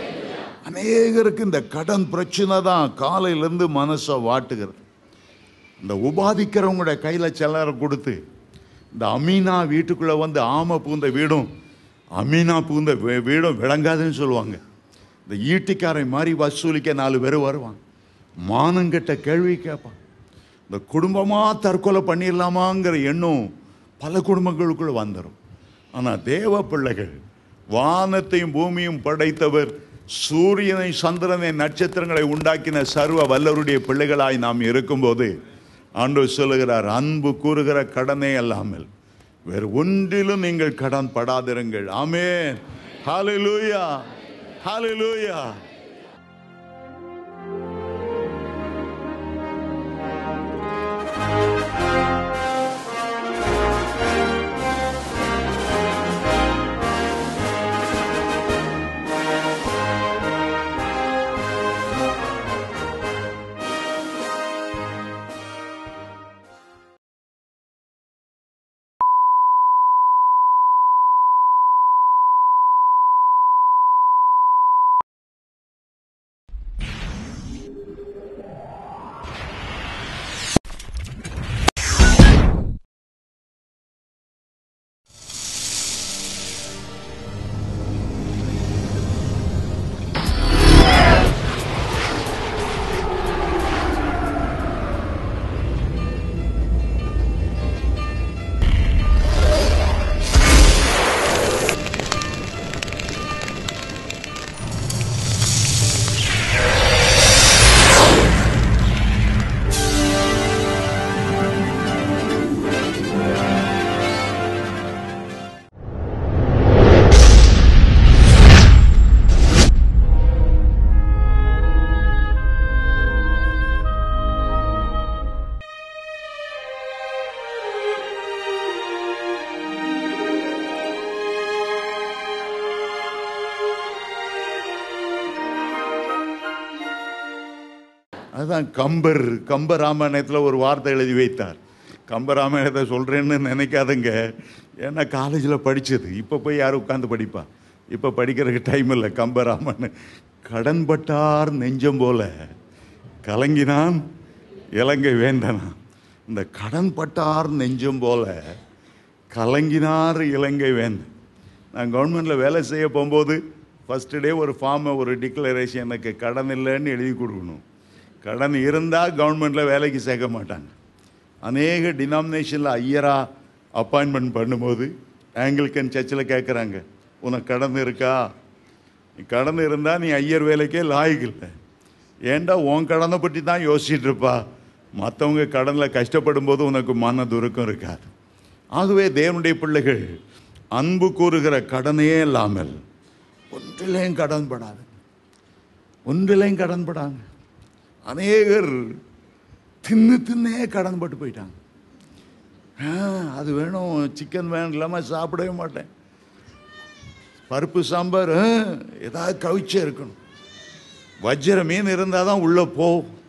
அநேகருக்கு இந்த கடன் பிரச்சனை தான் காலையிலேருந்து மனசை வாட்டுகிறது இந்த உபாதிக்கிறவங்களுடைய கையில் சில்லறை கொடுத்து இந்த அமீனா வீட்டுக்குள்ளே வந்து ஆமை பூந்த வீடும் அமீனா பூந்த வீ- வீடும் விளங்காதுன்னு சொல்லுவாங்க இந்த ஈட்டிக்காரை மாதிரி வசூலிக்க நாலு பேர் வருவாங்க மானங்கெட்ட கேள்வி கேட்பான் இந்த குடும்பமாக தற்கொலை பண்ணிடலாமாங்கிற எண்ணம் பல குடும்பங்களுக்குள்ள வந்துடும் ஆனால் தேவ பிள்ளைகள் வானத்தையும் பூமியும் படைத்தவர் சூரியனை சந்திரனை நட்சத்திரங்களை உண்டாக்கின சர்வ வல்லவருடைய பிள்ளைகளாய் நாம் இருக்கும்போது ஆண்டவர் சொல்லுகிறார் அன்பு கூறுகிற கடனே அல்லாமல் வேறு ஒன்றிலும் நீங்கள் கடன் படாதிருங்கள் ஆமென் ஹalleluya ஹalleluya அதான் கம்பர் கம்ப ராமாயணத்தில் ஒரு வார்த்தை எழுதி வைத்தார் கம்ப ராமாயணத்தை சொல்கிறேன்னு நினைக்காதுங்க ஏன்னா காலேஜில் படித்தது இப்போ போய் யாரும் உட்காந்து படிப்பா இப்போ படிக்கிறதுக்கு டைம் இல்லை கம்ப ராமாயணம் கடன்பட்டார் நெஞ்சம் போல கலங்கினான் இலங்கை வேந்தனா இந்த கடன்பட்டார் நெஞ்சம் போல கலங்கினார் இலங்கை வேந்தன் நான் கவர்மெண்ட்டில் வேலை செய்ய போகும்போது ஃபஸ்ட்டு டே ஒரு ஃபார்மை ஒரு டிக்ளரேஷன் எனக்கு கடன் இல்லைன்னு எழுதி கொடுக்கணும் கடன் இருந்தால் கவர்மெண்ட்டில் வேலைக்கு சேர்க்க மாட்டாங்க அநேக டினாமினேஷனில் ஐயரா அப்பாயின்மெண்ட் பண்ணும்போது ஆங்கிலிக்கன் சர்ச்சில் கேட்குறாங்க உனக்கு கடன் இருக்கா நீ கடன் இருந்தால் நீ ஐயர் வேலைக்கே லாய்க்கு இல்லை ஏன்டா உன் கடனை பற்றி தான் யோசிச்சுட்டு இருப்பா மற்றவங்க கடனில் கஷ்டப்படும் போது உனக்கு மன துருக்கம் இருக்காது ஆகவே தேவனுடைய பிள்ளைகள் அன்பு கூறுகிற கடனே இல்லாமல் ஒன்றிலையும் கடன் படாது ஒன்றிலையும் கடன் படாங்க அநேகர் தின்னு தின்னே கடன் பட்டு போயிட்டாங்க ஆ, அது வேணும் சிக்கன் வேணும் இல்லாமல் சாப்பிடவே மாட்டேன் பருப்பு சாம்பார் ஆ, ஏதாவது கவிச்சே இருக்கணும் வஜ்ர மீன் இருந்தால் தான் உள்ளே போ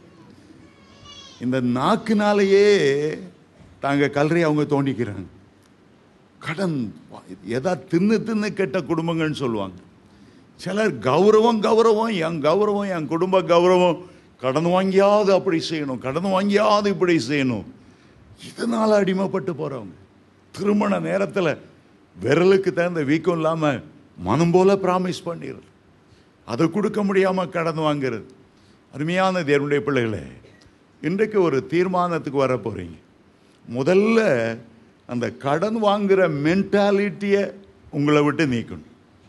இந்த நாக்குனாலேயே தாங்க கல்லறை அவங்க தோண்டிக்கிறாங்க கடன் எதா தின்னு தின்னு கெட்ட குடும்பங்கள்னு சொல்லுவாங்க சிலர் கௌரவம் கௌரவம் என் கௌரவம் என் குடும்ப கௌரவம் கடன் வாங்கியாவது அப்படி செய்யணும் கடன் வாங்கியாவது இப்படி செய்யணும் இதனால அடிமைப்பட்டு போறவங்க திருமண நேரத்தில் விரலுக்கு தகுந்த வீக்கம் இல்லாமல் மனம் போல ப்ராமிஸ் பண்ணிடுறது அதை கொடுக்க முடியாமல் கடன் வாங்குறது அருமையான தேவனுடைய பிள்ளைகளே இன்றைக்கு ஒரு தீர்மானத்துக்கு வர போறீங்க முதல்ல அந்த கடன் வாங்குற மென்டாலிட்டியை உங்களை விட்டு நீக்கணும்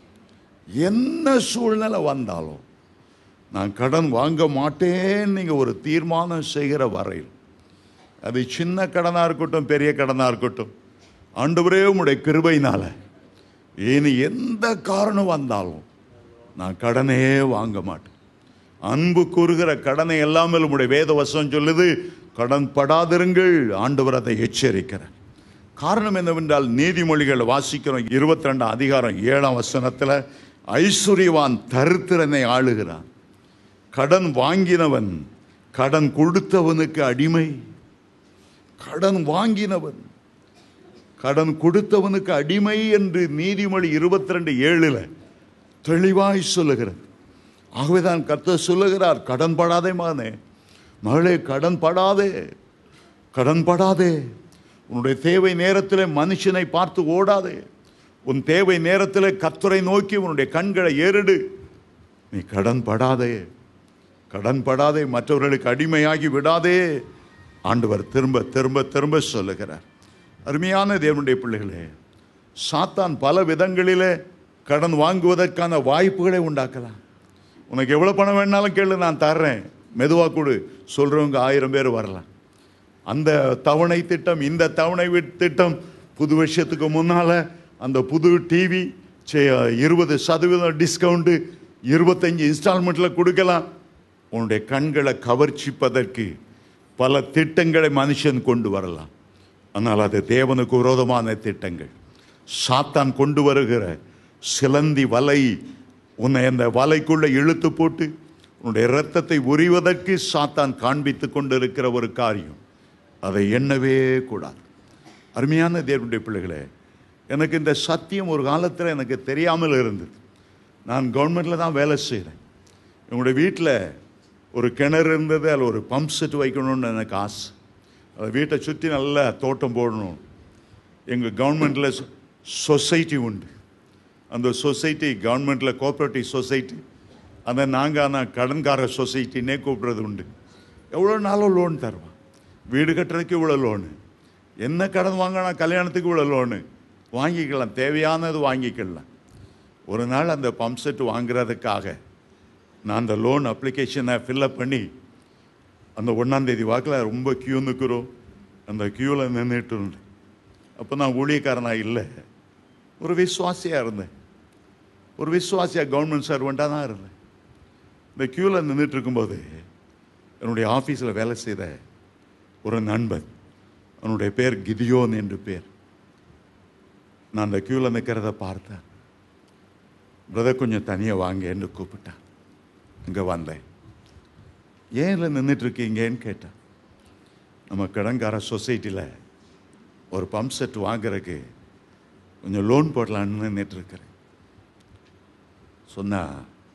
என்ன சூழ்நிலை வந்தாலும் நான் கடன் வாங்க மாட்டேன்னு நீங்கள் ஒரு தீர்மானம் செய்கிற வரையில் அது சின்ன கடனாக இருக்கட்டும் பெரிய கடனாக இருக்கட்டும் ஆண்டவரே உம்முடைய கிருபையினால இனி எந்த காரணம் வந்தாலும் நான் கடனே வாங்க மாட்டேன் அன்பு கூறுகிற கடனை எல்லாமே உம்முடைய வேத வசனம் சொல்லுது கடன் படாதிருங்கள் ஆண்டவர் அதை எச்சரிக்கிறார் காரணம் என்னவென்றால் நீதிமொழிகள் வாசிக்கிறோம் இருபத்தி ரெண்டாம் அதிகாரம் ஏழாம் வசனத்தில் ஐஸ்வர்யவான் தரித்திரனை ஆளுகிறான் கடன் வாங்கினவன் கடன் கொடுத்தவனுக்கு அடிமை கடன் வாங்கினவன் கடன் கொடுத்தவனுக்கு அடிமை என்று நீதிமொழி இருபத்தி ரெண்டு ஏழுல தெளிவாய் சொல்லுகிறது ஆகவேதான் கர்த்தர் சொல்லுகிறார் கடன் படாதே மகனே மகளே கடன் படாதே கடன் படாதே உன்னுடைய தேவை நேரத்தில் மனுஷனை பார்த்து ஓடாதே உன் தேவை நேரத்தில் கர்த்தரை நோக்கி உன்னுடைய கண்களை ஏறிடு நீ கடன் படாதே கடன் படாதே மற்றவர்களுக்கு அடிமையாகி விடாதே ஆண்டவர் திரும்ப திரும்ப திரும்ப சொல்லுகிறார் அருமையான தேவனுடைய பிள்ளைகளே சாத்தான் பல விதங்களிலே கடன் வாங்குவதற்கான வாய்ப்புகளை உண்டாக்கலாம் உனக்கு எவ்வளோ பணம் வேணாலும் கேளு நான் தர்றேன் மெதுவாக கொடு சொல்கிறவங்க ஆயிரம் பேர் வரலாம் அந்த தவணை திட்டம் இந்த தவணை வி- திட்டம் புது வருஷத்துக்கு முன்னால் அந்த புது டிவி இருபது சதவீதம் டிஸ்கவுண்ட்டு இருபத்தஞ்சி இன்ஸ்டால்மெண்ட்டில் கொடுக்கலாம் உன்னுடைய கண்களை கவர்ச்சிப்பதற்கு பல திட்டங்களை மனுஷன் கொண்டு வரலாம் ஆனால் அது தேவனுக்கு விரோதமான திட்டங்கள் சாத்தான் கொண்டு வருகிற சிலந்தி வலை உன்னை அந்த வலைக்குள்ள இழுத்து போட்டு உன்னுடைய இரத்தத்தை உரிவதற்கு சாத்தான் காண்பித்து கொண்டிருக்கிற ஒரு காரியம் அதை எண்ணவே கூடாது அருமையான தேவனுடைய பிள்ளைகளே எனக்கு இந்த சத்தியம் ஒரு காலத்தில் எனக்கு தெரியாமல் இருந்தது நான் கவர்மெண்ட்டில் தான் வேலை செய்கிறேன் என்னுடைய வீட்டில் ஒரு கிணறு இருந்தது அதில் ஒரு பம்ப் செட் வைக்கணும்னு எனக்கு ஆசை அதை வீட்டை சுற்றி நல்லா தோட்டம் போடணும் எங்கள் கவர்மெண்ட்டில் சொசைட்டி உண்டு அந்த சொசைட்டி கவர்மெண்ட்டில் கோஆப்ரேட்டிவ் சொசைட்டி அதை நாங்கள் ஆனால் கடன்கார சொசைட்டினே கூப்பிடுறது உண்டு எவ்வளோ நாளும் லோன் தருவான் வீடு கட்டுறதுக்கு இவ்வளோ லோனு என்ன கடன் வாங்கினா கல்யாணத்துக்கு இவ்வளோ லோனு வாங்கிக்கலாம் தேவையானது வாங்கிக்கலாம் ஒரு நாள் அந்த பம்ப் செட் வாங்குறதுக்காக நான் அந்த லோன் அப்ளிகேஷனை ஃபில்லப் பண்ணி அந்த ஒன்றாந்தேதி வாக்கில் ரொம்ப கியூ நிற்கிறோம் அந்த கியூவில் நின்றுட்டு இருந்தேன் அப்போ நான் ஊழியக்காரனாக இல்லை ஒரு விசுவாசியாக இருந்தேன் ஒரு விசுவாசியாக கவர்மெண்ட் சர்வெண்ட்டாக தான் இருந்தேன் இந்த கியூவில் நின்றுட்டு இருக்கும்போது என்னுடைய ஆஃபீஸில் வேலை செய்த ஒரு நண்பன் அவனுடைய பேர் கிதியோன் என்று பேர் நான் அந்த கியூவில் நிற்கிறத பார்த்தேன் பிரதர் கொஞ்சம் தனியாக வாங்க என்று கூப்பிட்டான் இங்கே வந்தேன் ஏன் இல்லை நின்றுட்டு இருக்கீங்கன்னு கேட்டேன் நம்ம கடன்கார சொசைட்டியில் ஒரு பம்ப் செட் வாங்குறதுக்கு கொஞ்சம் லோன் போடலான்னு நின்றுட்டு இருக்கிறேன் சொன்னா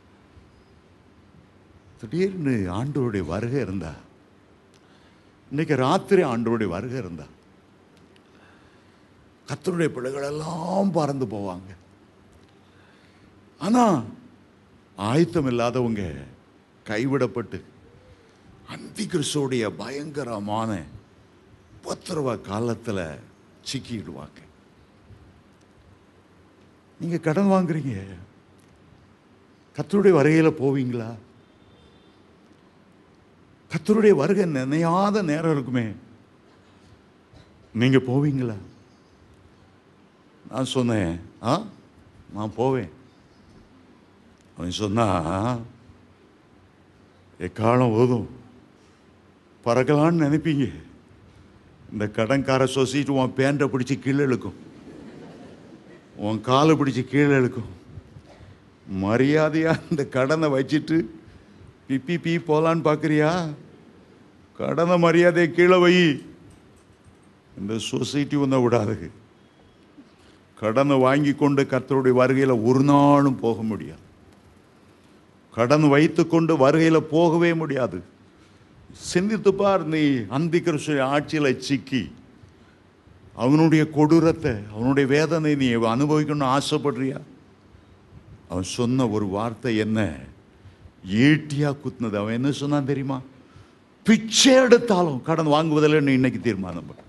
திடீர்னு ஆண்டவருடைய வருகை இருந்தா இன்னைக்கு ராத்திரி ஆண்டவருடைய வருகை இருந்தா கத்தருடைய பிள்ளைகள் எல்லாம் பறந்து போவாங்க ஆனா ஆயத்தம் இல்லாதவங்க கைவிடப்பட்டு அந்தி கிறிஸ்துவோடைய பயங்கரமான பத்திரவ காலத்தில் சிக்கிடுவாங்க நீங்க கடன் வாங்குறீங்க கத்தருடைய வருகையில் போவீங்களா கத்தருடைய வருகை நினையாத நேரம் இருக்குமே நீங்க போவீங்களா நான் சொன்னேன் ஆ நான் போவேன் அவன் சொன்னா எக்காலம் ஓதும் பறக்கலான்னு நினைப்பீங்க இந்த கடன்கார சொசைட்டி உன் பேண்டை பிடிச்சி கீழே இழுக்கும் உன் காலை பிடிச்சி கீழே இழுக்கும் மரியாதையா இந்த கடனை வச்சிட்டு பிப்பி பி போலான்னு பார்க்குறியா கடனை மரியாதையை கீழே வை இந்த சொசைட்டி உன்னை விடாது கடனை வாங்கி கொண்டு கர்த்தருடைய வருகையில் ஒரு நாளும் போக முடியாது கடன் வைத்துக்கொண்டு வருகையில் போகவே முடியாது சிந்தித்து பார் நீ அந்தி கிறிஸ்துவின் ஆட்சியில் சிக்கி அவனுடைய கொடூரத்தை அவனுடைய வேதனை நீ அனுபவிக்கணும்னு ஆசைப்படுறியா அவன் சொன்ன ஒரு வார்த்தை என்ன ஈட்டியா குத்துனது அவன் என்ன சொன்னான் தெரியுமா பிச்சை எடுத்தாலும் கடன் வாங்குவதில் நீ இன்னைக்கு தீர்மானம் பண்ணு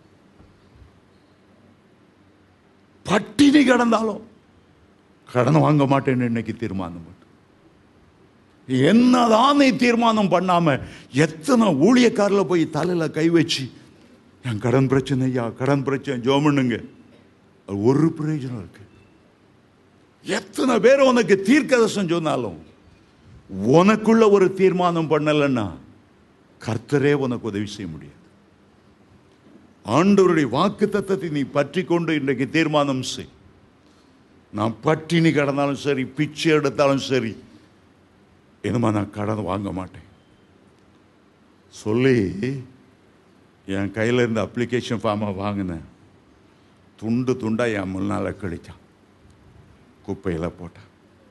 பட்டினி கிடந்தாலும் கடன் வாங்க மாட்டேன்னு இன்னைக்கு தீர்மானம் பண்ணு என்னதான் நீ தீர்மானம் பண்ணாம எத்தனை ஊழியக்காரில் போய் தலையில கை வச்சு என் கடன் பிரச்சனை ஐயா கடன் பிரச்சனை ஜோமனுங்க ஒரு பிரயோஜனம் இருக்கு எத்தனை பேர் உனக்கு தீர்க்கதர்சனம் சொன்னாலும் உனக்குள்ள ஒரு தீர்மானம் பண்ணலைன்னா கர்த்தரே உனக்கு உதவி செய்ய முடியாது ஆண்டவருடைய வாக்கு தத்தத்தை நீ பற்றி கொண்டு இன்றைக்கு தீர்மானம் செய் நான் பட்டினி கிடந்தாலும் சரி பிச்சை எடுத்தாலும் சரி இனிமே நான் கடன் வாங்க மாட்டேன் சொல்லி என் கையில் இருந்த அப்ளிகேஷன் ஃபார்மை வாங்கினேன் துண்டு துண்டா என் முன்னால் கழிச்சான் குப்பையில் போட்டான்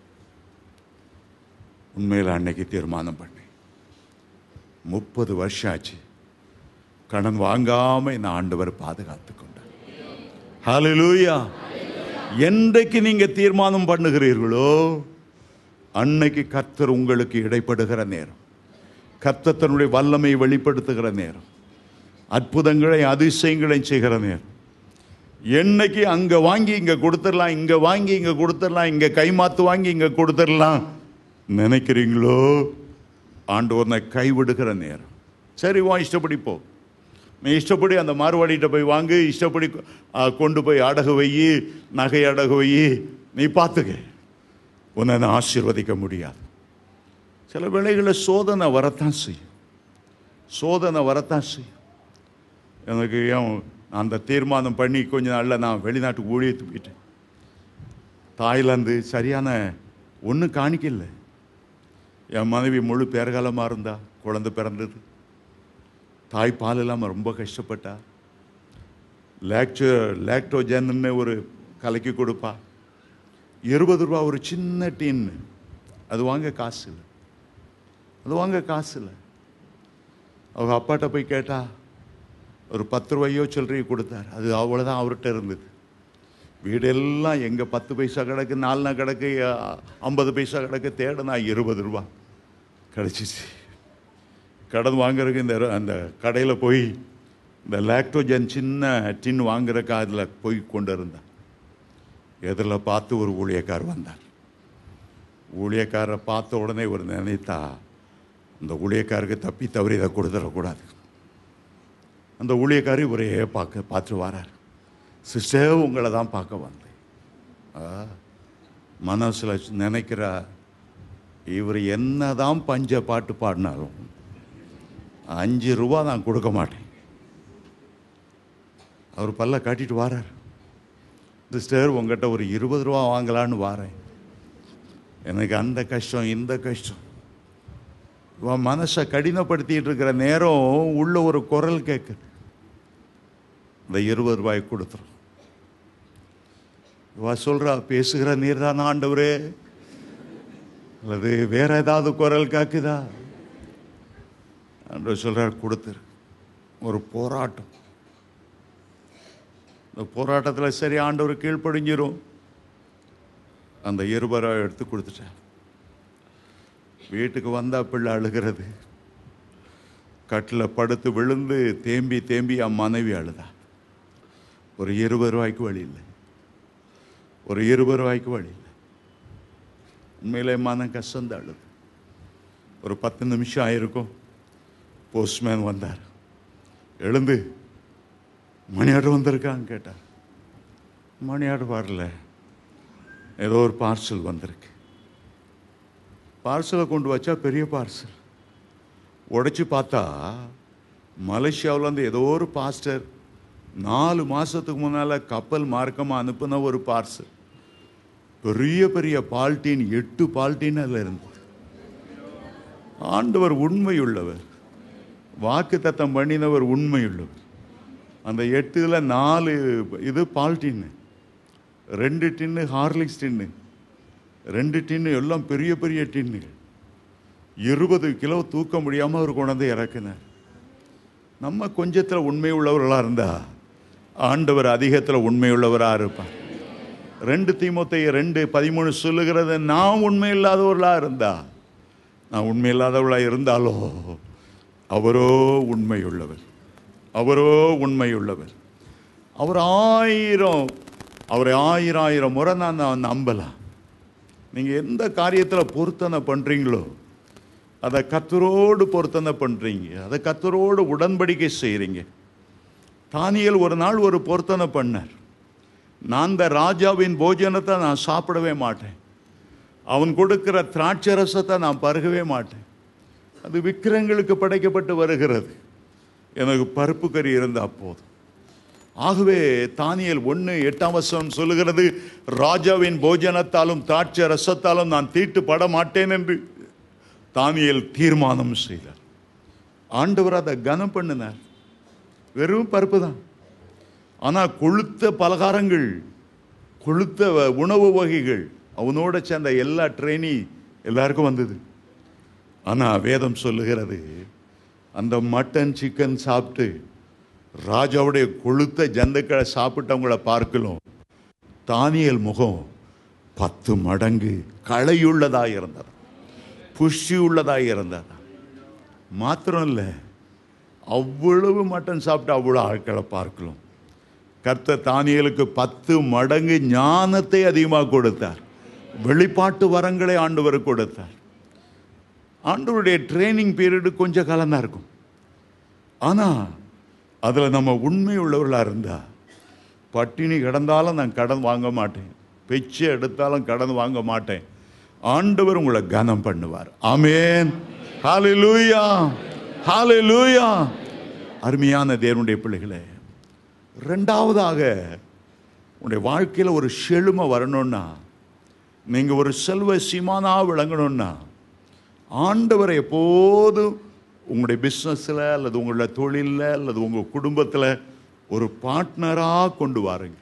உண்மையில் அன்னைக்கு தீர்மானம் பண்ணேன் முப்பது வருஷம் ஆச்சு கடன் வாங்காம இந்த ஆண்டவர் பாதுகாத்து கொண்டார் ஹalleluya என்றைக்கு நீங்க தீர்மானம் பண்ணுகிறீர்களோ அன்னைக்கு கர்த்தர் உங்களுக்கு இடைப்படுகிற நேரம் கர்த்தர் தன்னுடைய வல்லமை வெளிப்படுத்துகிற நேரம் அற்புதங்களை அதிசயங்களை செய்கிற நேரம் என்னைக்கு அங்க வாங்கி இங்க கொடுத்துடலாம் இங்க வாங்கி இங்க கொடுத்துடலாம் இங்க கைமாத்து வாங்கி இங்க கொடுத்துடலாம் நினைக்கிறீங்களோ ஆண்டவனை கைவிடுகிற நேரம் சரி வா இஷ்டப்படி போ நீ இஷ்டப்படி அந்த மார்வாடிகிட்ட போய் வாங்கு இஷ்டப்படி ஆ, கொண்டு போய் அடகு வை நகை அடகு வை நீ பார்த்துக்க உன்னை நான் ஆசீர்வதிக்க முடியாது சில வேளைகளில் சோதனை வரத்தான் செய்யும் சோதனை வரத்தான் செய்யும் எனக்கு ஏன் அந்த தீர்மானம் பண்ணி கொஞ்ச நாளில் நான் வெளிநாட்டுக்கு ஊழியத்து போயிட்டேன் தாய்லாந்து சரியான ஒன்றும் காணிக்கல என் மனைவி முழு பேரகாலமாக இருந்தா குழந்தை பிறந்தது தாய்ப்பால் இல்லாமல் ரொம்ப கஷ்டப்பட்டா லேக்டோ லேக்டோஜன்னு ஒரு கலக்கி கொடுப்பா இருபது ரூபா ஒரு சின்ன டின்னு அது வாங்க காசு இல்லை அது வாங்க காசு இல்லை அவங்க அப்பாட்ட போய் கேட்டா ஒரு பத்து ரூபாயோ சில்லறையோ கொடுத்தார் அது அவ்வளோதான் அவர்கிட்ட இருந்தது வீடெல்லாம் எங்கே பத்து பைசா கிடக்கு நாலுனா கிடக்கு அ- ஐம்பது பைசா கிடக்கு தேடனா இருபது ரூபா கிடச்சிச்சு கடன் வாங்குறதுக்கு இந்த அந்த கடையில் போய் இந்த லாக்டோஜன் சின்ன டின் வாங்குறதுக்கு அதில் போய் கொண்டு இருந்தேன் எதிரில் பார்த்து ஒரு ஊழியக்கார் வந்தார் ஊழியக்காரரை பார்த்த உடனே ஒரு நினைத்தா அந்த ஊழியக்காருக்கு தப்பி தவறி இதை கொடுத்துடக்கூடாது அந்த ஊழியக்காரி ஒரே பார்க்க பார்த்து வரார் சிஸ்டர் உங்களை தான் பார்க்க வந்தேன் ஆ, மனசுல நினைக்கிறா இவர் என்னதான் பஞ்ச பாட்டு பாடினாலும் அஞ்சு ரூபா நான் கொடுக்க மாட்டேன் அவர் பல்ல காட்டிட்டு வாரார் சிஸ்டர் உங்ககிட்ட ஒரு இருபது ரூபா வாங்கலான்னு வாரேன் எனக்கு அந்த கஷ்டம் இந்த கஷ்டம் இவன் மனசை கடினப்படுத்திட்டு இருக்கிற நேரம் உள்ள ஒரு குரல் கேட்குது இந்த இருபது ரூபாய் கொடுத்துரும் இவ சொல்றா பேசுகிற நீர் தான் ஆண்டவரே அல்லது வேற ஏதாவது குரல் கேக்குதா ஆண்டவர் சொல்றார் கொடுத்துரு ஒரு போராட்டம் இந்த போராட்டத்தில் சரி ஆண்டவர் கீழ்ப்படிஞ்சிரும் அந்த இருபது ரூபாய் எடுத்து கொடுத்துட்டேன் வீட்டுக்கு வந்தா பிள்ளை அழுகிறது கட்டில் படுத்து விழுந்து தேம்பி தேம்பி என் மனைவி அழுதா ஒரு இருபது ரூபாய்க்கு வழி இல்லை ஒரு இருபது ரூபாய்க்கு வழி இல்லை உண்மையிலே மனம் கஷ்டம் அழுது ஒரு பத்து நிமிஷம் ஆயிருக்கும் போஸ்ட்மேன் வந்தார் எழுந்து மணி ஆர்டர் வந்திருக்கான்னு கேட்டார் மணி ஆர்டர் வரல ஏதோ ஒரு பார்சல் வந்திருக்கு பார்சலை கொண்டு வச்சா பெரிய பார்சல் உடைச்சு பார்த்தா மலேசியாவுல இருந்து ஏதோ ஒரு பாஸ்டர் நாலு மாசத்துக்கு முன்னால கப்பல் மார்க்கமா அனுப்புன ஒரு பார்சல் பெரிய பெரிய பால்டீன் எட்டு பால்டீன் அதில் இருந்தது ஆண்டவர் உண்மையுள்ளவர் வாக்கு தத்தம் பண்ணினவர் உண்மையுள்ளவர் அந்த எட்டுல நாலு இது பால்டீன்னு ரெண்டு டின்னு ஹார்லிக்ஸ் டின்னு ரெண்டு டின்னு எல்லாம் பெரிய பெரிய டின்னுகள் இருபது கிலோ தூக்க முடியாம அவர் கொண்டாந்து இறக்குனார் நம்ம கொஞ்சத்துல உண்மை உள்ளவர்களா இருந்தா ஆண்டவர் அதிகத்துல உண்மை உள்ளவரா இருப்பார் ரெண்டு தீமோத்தைய ரெண்டு பதிமூணு சொல்லுகிறது நான் உண்மை இல்லாதவர்களா இருந்தா நான் உண்மை இல்லாதவர்களா இருந்தாலோ அவரோ உண்மையுள்ளவர் அவரோ உண்மையுள்ளவர் அவர் ஆயிரம் அவரை ஆயிரம் ஆயிரம் முறை நான் நான் நம்பலாம் நீங்கள் எந்த காரியத்தில் பொருத்தனை பண்ணுறீங்களோ அதை கத்தரோடு பொருத்தனை பண்ணுறீங்க அதை கத்தரோடு உடன்படிக்கை செய்கிறீங்க தானியல் ஒரு நாள் ஒரு பொருத்தனை பண்ணார் நான் இந்த ராஜாவின் போஜனத்தை நான் சாப்பிடவே மாட்டேன் அவன் கொடுக்கிற திராட்சை ரசத்தை நான் பருகவே மாட்டேன் அது விக்கிரங்களுக்கு படைக்கப்பட்டு வருகிறது எனக்கு பருப்பு கறி இருந்தால் போதும் ஆகவே தானியல் ஒன்று எட்டாம் வசனம் சொல்லுகிறது ராஜாவின் போஜனத்தாலும் திராட்சை ரசத்தாலும் நான் தீட்டுப்பட மாட்டேன் என்று தானியல் தீர்மானம் செய்தார் ஆண்டவர் அதை கனம் பண்ணினார் வெறும் பருப்பு தான் ஆனால் கொழுத்த பலகாரங்கள் கொழுத்த வ- உணவு வகைகள் அவனோட சேர்ந்த எல்லா ட்ரெயினி எல்லாருக்கும் வந்தது ஆனால் வேதம் சொல்லுகிறது அந்த மட்டன் சிக்கன் சாப்பிட்டு ராஜாவுடைய கொழுத்த ஜந்துக்களை சாப்பிட்டவங்கள பார்க்கலாம் தானியல் முகம் பத்து மடங்கு களையுள்ளதாக இருந்தது புஷ்டி உள்ளதாக இருந்தது மாத்திரம் இல்லை அவ்வளவு மட்டன் சாப்பிட்டு அவ்வளோ ஆட்களை பார்க்கலாம் கர்த்தர் தானியலுக்கு பத்து மடங்கு ஞானத்தை அதிகமாக கொடுத்தார் வெளிப்பாட்டு வரங்களை ஆண்டவர் கொடுத்தார் ஆண்டவருடைய ட்ரைனிங் பீரியடு கொஞ்சம் காலம் தான் இருக்கும் ஆனால் அதில் நம்ம உண்மை உள்ளவர்களாக இருந்தா பட்டினி கிடந்தாலும் நான் கடன் வாங்க மாட்டேன் பிச்சை எடுத்தாலும் கடன் வாங்க மாட்டேன் ஆண்டவர் உங்களை கனம் பண்ணுவார் ஆமேன் ஹalleluya ஹalleluya அருமையான தேவனுடைய பிள்ளைகளே ரெண்டாவதாக உங்களுடைய வாழ்க்கையில் ஒரு செழுமை வரணும்னா நீங்கள் ஒரு செல்வ சீமானா விளங்கணும்னா ஆண்டவரை எப்போதும் உங்களுடைய பிஸ்னஸில் அல்லது உங்களுடைய தொழிலில் அல்லது உங்கள் குடும்பத்தில் ஒரு பார்ட்னராக கொண்டு வாருங்க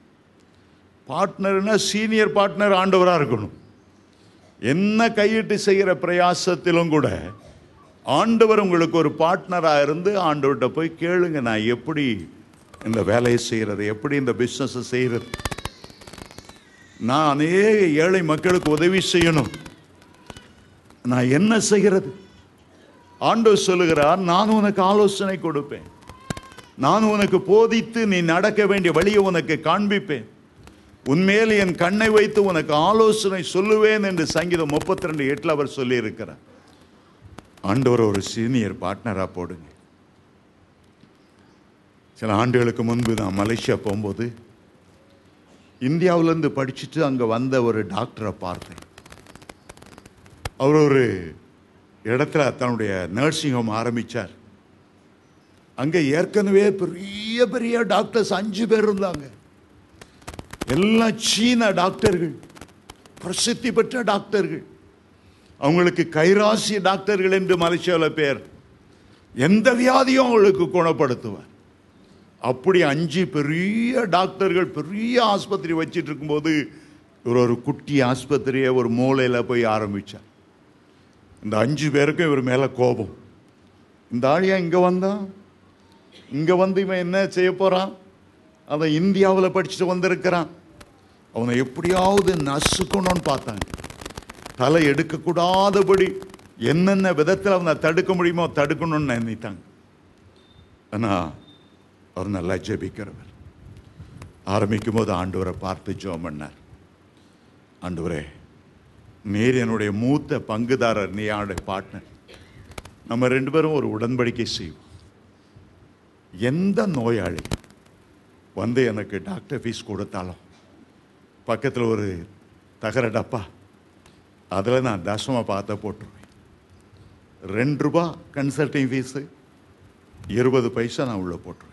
பார்ட்னர்னா சீனியர் பார்ட்னர் ஆண்டவராக இருக்கணும் என்ன கையிட்டு செய்கிற பிரயாசத்திலும் கூட ஆண்டவர் உங்களுக்கு ஒரு பார்ட்னராக இருந்து ஆண்டவர்கிட்ட போய் கேளுங்க நான் எப்படி இந்த வேலையை செய்கிறது எப்படி இந்த பிஸ்னஸை செய்கிறது நான் அநேக ஏழை மக்களுக்கு உதவி செய்யணும் நான் என்ன செய்கிறது ஆண்டவர் சொல்லுகிறார் நான் உனக்கு ஆலோசனை கொடுப்பேன் நான் உனக்கு போதித்து நீ நடக்க வேண்டிய வழியை உனக்கு காண்பிப்பேன் உன்மேல் என் கண்ணை வைத்து உனக்கு ஆலோசனை சொல்லுவேன் என்று சங்கீதம் முப்பத்தி ரெண்டு எட்டில் அவர் சொல்லியிருக்கிறார் ஆண்டவர் ஒரு சீனியர் பார்ட்னராக போடுங்க சில ஆண்டுகளுக்கு முன்பு நான் மலேசியா போகும்போது இந்தியாவிலேருந்து படிச்சுட்டு அங்கே வந்த ஒரு டாக்டரை பார்த்தேன் அவர் ஒரு இடத்துல தன்னுடைய நர்சிங் ஹோம் ஆரம்பித்தார் அங்கே ஏற்கனவே பெரிய பெரிய டாக்டர்ஸ் அஞ்சு பேர் இருந்தாங்க எல்லாம் சீன டாக்டர்கள் பிரசித்தி பெற்ற டாக்டர்கள் அவங்களுக்கு கைராசி டாக்டர்கள் என்று மலேசியாவில் பேர் எந்த வியாதியும் அவங்களுக்கு குணப்படுத்துவார் அப்படி அஞ்சு பெரிய டாக்டர்கள் பெரிய ஆஸ்பத்திரி வச்சிட்டு இருக்கும்போது இவர் ஒரு குட்டி ஆஸ்பத்திரியை ஒரு மூலையில் போய் ஆரம்பிச்சார் இந்த அஞ்சு பேருக்கும் இவர் மேலே கோபம் இந்த ஆளியா இங்கே வந்தான் இங்கே வந்து இவன் என்ன செய்ய போகிறான் அவன் இந்தியாவில் படிச்சுட்டு வந்திருக்கிறான் அவனை எப்படியாவது நசுக்கணும்னு பார்த்தாங்க தலை எடுக்கக்கூடாதபடி என்னென்ன விதத்தில் அவனை தடுக்க முடியுமோ தடுக்கணும்னு நினைத்தாங்க ஆனால் அவர் நல்லா ஜெபிக்கிறவர் ஆரம்பிக்கும் போது ஆண்டவரை பார்த்து ஜெபம் பண்ணார் ஆண்டவரே நீர் என்னுடைய மூத்த பங்குதாரர் நீ என்னுடைய பார்ட்னர் நம்ம ரெண்டு பேரும் ஒரு உடன்படிக்கை செய்வோம் எந்த நோயாளி வந்து எனக்கு டாக்டர் ஃபீஸ் கொடுத்தாலும் பக்கத்தில் ஒரு தகர டப்பா அதில் நான் தசம பார்த்த போட்டுருவேன் ரெண்டு ரூபா கன்சல்டிங் ஃபீஸு இருபது பைசா நான் உள்ள போட்டுருவேன்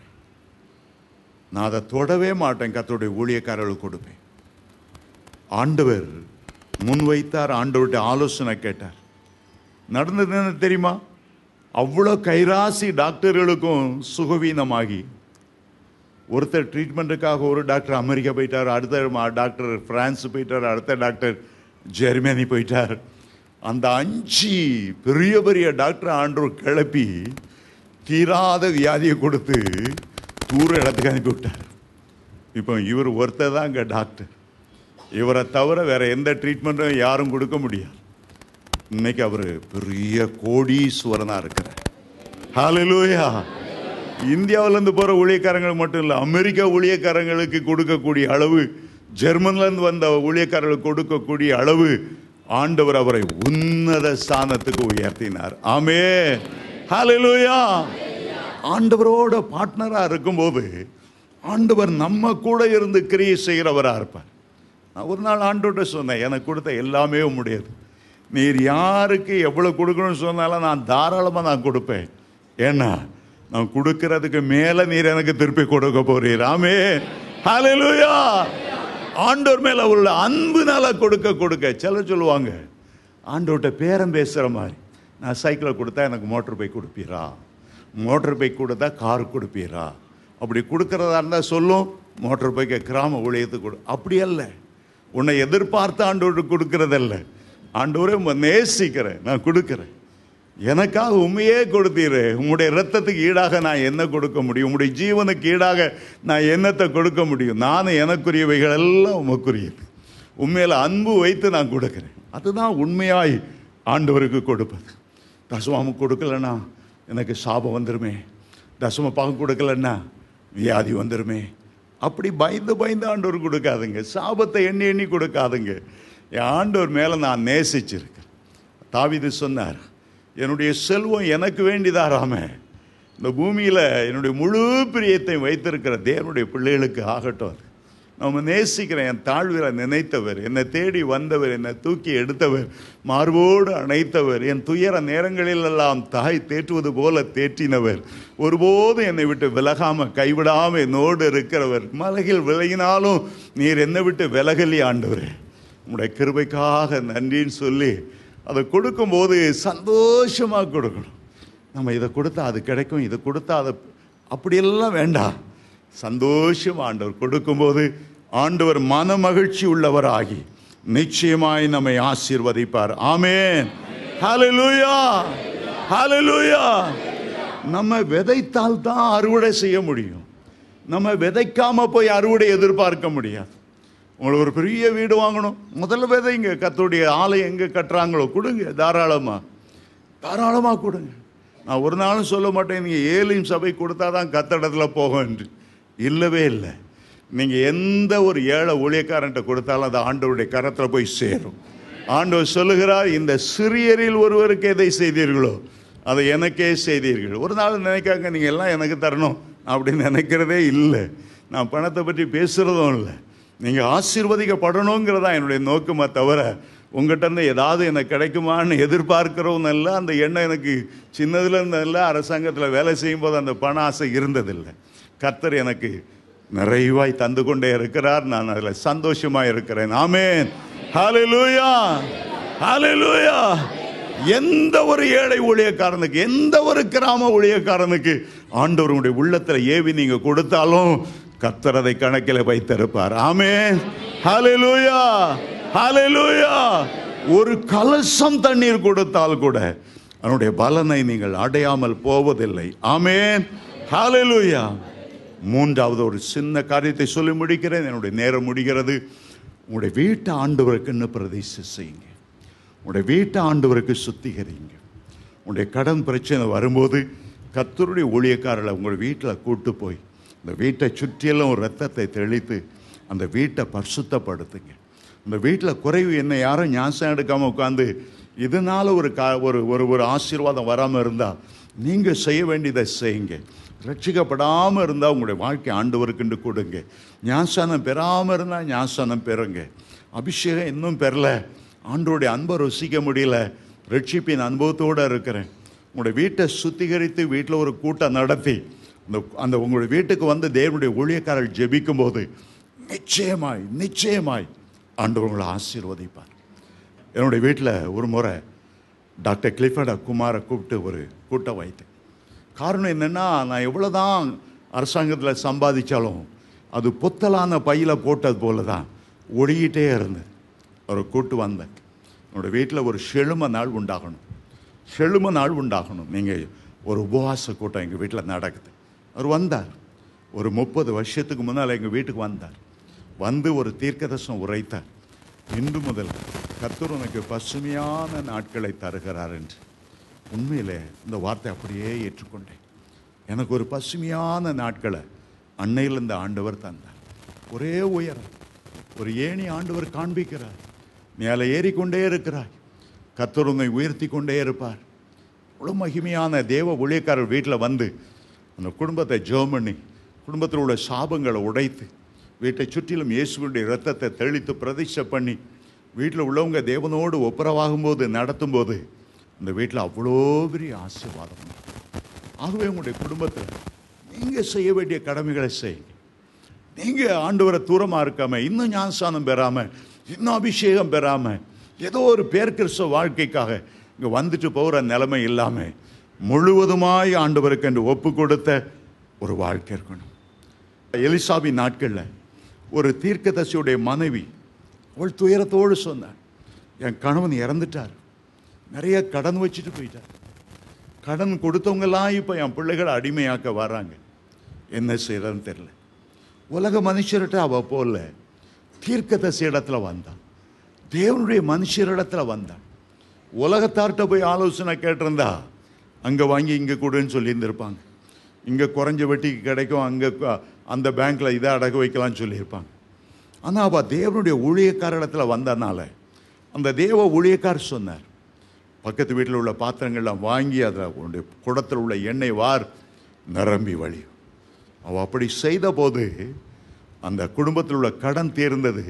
நான் அதை தொடவே மாட்டேன் கத்தோடைய ஊழியக்காரர்களுக்கு கொடுப்பேன் ஆண்டவர் முன்வைத்தார் ஆண்டவர்கிட்ட ஆலோசனை கேட்டார் நடந்தது என்ன தெரியுமா அவ்வளோ கைராசி டாக்டர்களுக்கும் சுகவீனமாகி ஒருத்தர் ட்ரீட்மெண்ட்டுக்காக ஒரு டாக்டர் அமெரிக்கா போயிட்டார் அடுத்த மா- டாக்டர் பிரான்ஸ் போயிட்டார் அடுத்த டாக்டர் ஜெர்மனி போயிட்டார் அந்த அஞ்சு பெரிய பெரிய டாக்டர் ஆண்டவர் கிளப்பி தீராத வியாதியை கொடுத்து தூர இடத்துக்கு அனுப்பி விட்டார் இப்போ இவர் ஒருத்தர் தான் இங்கே டாக்டர் இவரை தவிர வேற எந்த ட்ரீட்மெண்ட்டும் யாரும் கொடுக்க முடியாது இன்னைக்கு அவர் பெரிய கோடீஸ்வரனா இருக்கிறார் ஹalleluya இந்தியாவுல இருந்து போற ஊழியக்காரங்களுக்கு மட்டும் இல்ல அமெரிக்கா ஊழியக்காரங்களுக்கு கொடுக்கக்கூடிய அளவு ஜெர்மன்ல இருந்து வந்த ஊழியக்காரர்களுக்கு கொடுக்கக்கூடிய அளவு ஆண்டவர் அவரை உன்னத ஸ்தானத்துக்கு உயர்த்தினார் ஆமே ஹalleluya ஆண்டவரோட பார்ட்னரா இருக்கும்போது ஆண்டவர் நம்ம கூட இருந்து கிரியை செய்கிறவரா இருப்பார் நான் ஒரு நாள் ஆண்டோட்ட சொன்னேன் எனக்கு கொடுத்த எல்லாமே உம்முடையது நீர் யாருக்கு எவ்வளவு கொடுக்கணும்னு சொன்னாலும் நான் தாராளமாக நான் கொடுப்பேன் ஏன்னா நான் கொடுக்கறதுக்கு மேல நீர் எனக்கு திருப்பி கொடுக்க போறீர் ஆமே ஹalleluya ஆண்டவர் மேல உள்ள அன்புனால கொடுக்க கொடுக்க சிலர் சொல்லுவாங்க ஆண்டவர்கிட்ட பேரம் பேசுற மாதிரி நான் சைக்கிளை கொடுத்தா எனக்கு மோட்டர் பைக் கொடுப்பீரா மோட்டர் பைக் கொடுத்தா கார் கொடுப்பீரா அப்படி கொடுக்கறதா இருந்தால் சொல்லும் மோட்டர் பைக்கை கிராம ஊழியத்துக்கு கொடு அப்படி அல்ல உன்னை எதிர்பார்த்து ஆண்டவருக்கு கொடுக்கறதல்ல ஆண்டவரே உம்மை நேசிக்கிறேன் நான் கொடுக்கிறேன் எனக்காக உண்மையே கொடுத்தீரு உம்முடைய ரத்தத்துக்கு ஈடாக நான் என்ன கொடுக்க முடியும் உம்முடைய ஜீவனுக்கு ஈடாக நான் என்னத்தை கொடுக்க முடியும் நானும் எனக்குரியவைகள் எல்லாம் உமக்குரியது உண்மையில அன்பு வைத்து நான் கொடுக்கிறேன் அதுதான் உண்மையாய் ஆண்டவருக்கு கொடுப்பது தசமாம கொடுக்கலன்னா எனக்கு சாபம் வந்துருமே தசம பாகம் கொடுக்கலன்னா வியாதி வந்துருமே அப்படி பயந்து பயந்து ஆண்டவர் கொடுக்காதுங்க சாபத்தை எண்ணி எண்ணி கொடுக்காதுங்க என் ஆண்டவர் மேலே நான் நேசிச்சிருக்கேன் தாவீது சொன்னார் என்னுடைய செல்வம் எனக்கு வேண்டிதாராம இந்த பூமியில் என்னுடைய முழு பிரியத்தை வைத்திருக்கிற தேவனுடைய பிள்ளைகளுக்கு ஆகட்டும் அது நம்ம நேசிக்கிறேன் என் தாழ்வில் நினைத்தவர் என்னை தேடி வந்தவர் என்னை தூக்கி எடுத்தவர் மார்போடு அணைத்தவர் என் துயர நேரங்களிலெல்லாம் தாய் தேற்றுவது போல தேற்றினவர் ஒருபோதும் என்னை விட்டு விலகாம கைவிடாம என்னோடு இருக்கிறவர் மலகில் விலகினாலும் நீர் என்னை விட்டு விலகலி ஆண்டவரே உங்களுடைய கிருபைக்காக நன்றின்னு சொல்லி அதை கொடுக்கும்போது சந்தோஷமாக கொடுக்கணும் நம்ம இதை கொடுத்தா அது கிடைக்கும் இதை கொடுத்தா அதை அப்படியெல்லாம் வேண்டாம் சந்தோஷம் ஆண்டவர் கொடுக்கும்போது ஆண்டவர் மன மகிழ்ச்சி உள்ளவராகி நிச்சயமாய் நம்மை ஆசீர்வதிப்பார் ஆமென் ஹalleluya ஹalleluya நம்ம விதைத்தால் தான் அறுவடை செய்ய முடியும் நம்ம விதைக்காம போய் அறுவடை எதிர்பார்க்க முடியாது உங்களுக்கு ஒரு பெரிய வீடு வாங்கணும் முதல்ல விதைங்க கத்தோடைய ஆலயம் எங்க கட்டுறாங்களோ கொடுங்க தாராளமா தாராளமா கொடுங்க நான் ஒரு நாளும் சொல்ல மாட்டேன் நீங்க ஏழையும் சபை கொடுத்தாதான் கத்தடத்துல போகும் என்று இல்லவே இல்லை நீங்க எந்த ஒரு ஏழை ஊழியக்காரன்ட்ட கொடுத்தாலும் அது ஆண்டவருடைய கரத்துல போய் சேரும் ஆண்டவர் சொல்லுகிறார் இந்த சிறியரில் ஒருவருக்கு எதை செய்தீர்களோ அதை எனக்கே செய்தீர்கள் ஒரு நாள் நினைக்காங்க நீங்க எல்லாம் எனக்கு தரணும் அப்படின்னு நினைக்கிறதே இல்லை நான் பணத்தை பற்றி பேசுறதும் இல்லை நீங்க ஆசீர்வதிக்கப்படணுங்கிறதா என்னுடைய நோக்கமே தவிர உங்ககிட்ட இருந்து ஏதாவது எனக்கு கிடைக்குமான்னு எதிர்பார்க்கிறவும் இல்லை அந்த எண்ணம் எனக்கு சின்னதுல இருந்து இல்லை அரசாங்கத்தில் வேலை செய்யும் போது அந்த பண ஆசை இருந்ததில்லை கர்த்தர் எனக்கு நிறைவாய் தந்து கொண்டே இருக்கிறார் நான் அதில் சந்தோஷமா இருக்கிறேன் ஆமென் ஹalleluya ஹalleluya எந்த ஒரு ஏழை ஊழியக்காரனுக்கு எந்த ஒரு கிராம ஊழியக்காரனுக்கு ஆண்டவருடைய உள்ளத்துல ஏவி நீங்க கொடுத்தாலும் கர்த்தர் அதை கணக்கில் வைத்திருப்பார் ஆமென் ஹalleluya ஹalleluya ஒரு கலசம் தண்ணீர் கொடுத்தால் கூட அதனுடைய பலனை நீங்கள் அடையாமல் போவதில்லை ஆமென் ஹalleluya மூன்றாவது ஒரு சின்ன காரியத்தை சொல்லி முடிக்கிறேன் என்னுடைய நேரம் முடிகிறது உங்களுடைய வீட்டை ஆண்டவருக்குன்னு பிரதிஷ்டை செய்யுங்க உங்களுடைய வீட்டை ஆண்டவருக்கு சுத்திகரிங்க உங்களுடைய கடன் பிரச்சனை வரும்போது கத்தருடைய ஊழியக்காரர்களை உங்கள் வீட்டில் கூட்டு போய் இந்த வீட்டை சுற்றியெல்லாம் ஒரு ரத்தத்தை தெளித்து அந்த வீட்டை பரிசுத்தப்படுத்துங்க இந்த வீட்டில் குறைவு என்ன யாரும் ஞாசம் எடுக்காமல் உட்காந்து இதனால ஒரு கா ஒரு ஒரு ஒரு ஆசீர்வாதம் வராமல் இருந்தால் நீங்கள் செய்ய வேண்டியதை செய்யுங்க ரட்சிக்கப்படாமல் இருந்தால் உங்களுடைய வாழ்க்கை ஆண்டவருக்குண்டு கொடுங்க ஞாசனம் பெறாமல் இருந்தால் ஞாசனம் பெறுங்க அபிஷேகம் இன்னும் பெறல ஆண்டோடைய அன்பை ருசிக்க முடியல ரட்சிப்பின் அனுபவத்தோடு இருக்கிறேன் உங்களுடைய வீட்டை சுத்திகரித்து வீட்டில் ஒரு கூட்டம் நடத்தி அந்த அந்த உங்களுடைய வீட்டுக்கு வந்து தேவனுடைய ஊழியக்காரர்கள் ஜெபிக்கும் போது நிச்சயமாய் நிச்சயமாய் ஆண்டவர் உங்களை ஆசீர்வதிப்பார் என்னுடைய வீட்டில் ஒரு முறை டாக்டர் கிளிஃபர்ட குமாரை கூப்பிட்டு ஒரு கூட்டம் வைத்தேன் காரணம் என்னென்னா நான் எவ்வளோதான் அரசாங்கத்தில் சம்பாதிச்சாலும் அது பொத்தலான பையில் போட்டது போல தான் ஒடிக்கிட்டே இருந்தது ஒரு கூட்டு வந்தேன் என்னோட வீட்டில் ஒரு செழும நாள் உண்டாகணும் செழும நாள் உண்டாகணும் நீங்கள் ஒரு உபவாச கூட்டம் எங்கள் வீட்டில் நடக்குது அவர் வந்தார் ஒரு முப்பது வருஷத்துக்கு முன்னால் எங்கள் வீட்டுக்கு வந்தார் வந்து ஒரு தீர்க்கதர்சனம் உரைத்தார் இன்று முதல் கர்த்தர் உனக்கு பசுமையான நாட்களை தருகிறார் என்று உண்மையிலே இந்த வார்த்தை அப்படியே ஏற்றுக்கொண்டேன் எனக்கு ஒரு பசுமையான நாட்களை அன்னையில் இந்த ஆண்டவர் தந்தார் ஒரே உயரம் ஒரு ஏணி ஆண்டவர் காண்பிக்கிறார் மேலே ஏறிக்கொண்டே இருக்கிறாய் கர்த்தர் உன்னை உயர்த்தி கொண்டே இருப்பார் இவ்வளோ மகிமையான தேவ ஊழியக்காரர் வீட்டில் வந்து அந்த குடும்பத்தை ஜெபம் பண்ணி குடும்பத்தில் உள்ள சாபங்களை உடைத்து வீட்டை சுற்றிலும் இயேசுடைய ரத்தத்தை தெளித்து பிரதிஷ்டை பண்ணி வீட்டில் உள்ளவங்க தேவனோடு ஒப்புரவாகும் போது நடத்தும் போது அந்த வீட்டில் அவ்வளோ பெரிய ஆசீர்வாதம் உண்டு. ஆகவே உங்களுடைய குடும்பத்தில் நீங்கள் செய்ய வேண்டிய கடமைகளை செய்யுங்க நீங்கள் ஆண்டவரை தூரமாக இருக்காம இன்னும் ஞானஸ்தானம் பெறாமல் இன்னும் அபிஷேகம் பெறாமல் ஏதோ ஒரு பேர் கிறிஸ்தவ வாழ்க்கைக்காக இங்கே வந்துட்டு போகிற நிலைமை இல்லாமல் முழுவதுமாய் ஆண்டவருக்கு என்று ஒப்பு கொடுத்த ஒரு வாழ்க்கை இருக்கணும் எலிசாபின் நாட்களில் ஒரு தீர்க்கதரிசியுடைய மனைவி அவள் துயரத்தோடு சொன்னாள் என் கணவன் இறந்துட்டார் நிறைய கடன் வச்சுட்டு போயிட்டார் கடன் கொடுத்தவங்கெல்லாம் இப்போ என் பிள்ளைகளை அடிமையாக்க வராங்க என்ன செய்யறதுன்னு தெரியல உலக மனுஷர்கிட்ட அவ போல தீர்க்கதரிசி இடத்துல வந்தான் தேவனுடைய மனுஷரிடத்துல வந்தான் உலகத்தார்கிட்ட போய் ஆலோசனை கேட்டிருந்தா அங்கே வாங்கி இங்கே கொடுன்னு சொல்லியிருந்திருப்பாங்க இங்கே குறைஞ்ச வட்டிக்கு கிடைக்கும் அங்கே அந்த பேங்க்கில் இதை அடகு வைக்கலாம்னு சொல்லியிருப்பாங்க ஆனால் அவள் தேவனுடைய ஊழியக்கார இடத்துல வந்தனால அந்த தேவ ஊழியக்கார் சொன்னார் பக்கத்து வீட்டில் உள்ள பாத்திரங்கள்லாம் வாங்கி அதில் உன்னுடைய குடத்தில் உள்ள எண்ணெய் வார் நிரம்பி வழியும் அவள் அப்படி செய்த போது அந்த குடும்பத்தில் உள்ள கடன் தீர்ந்தது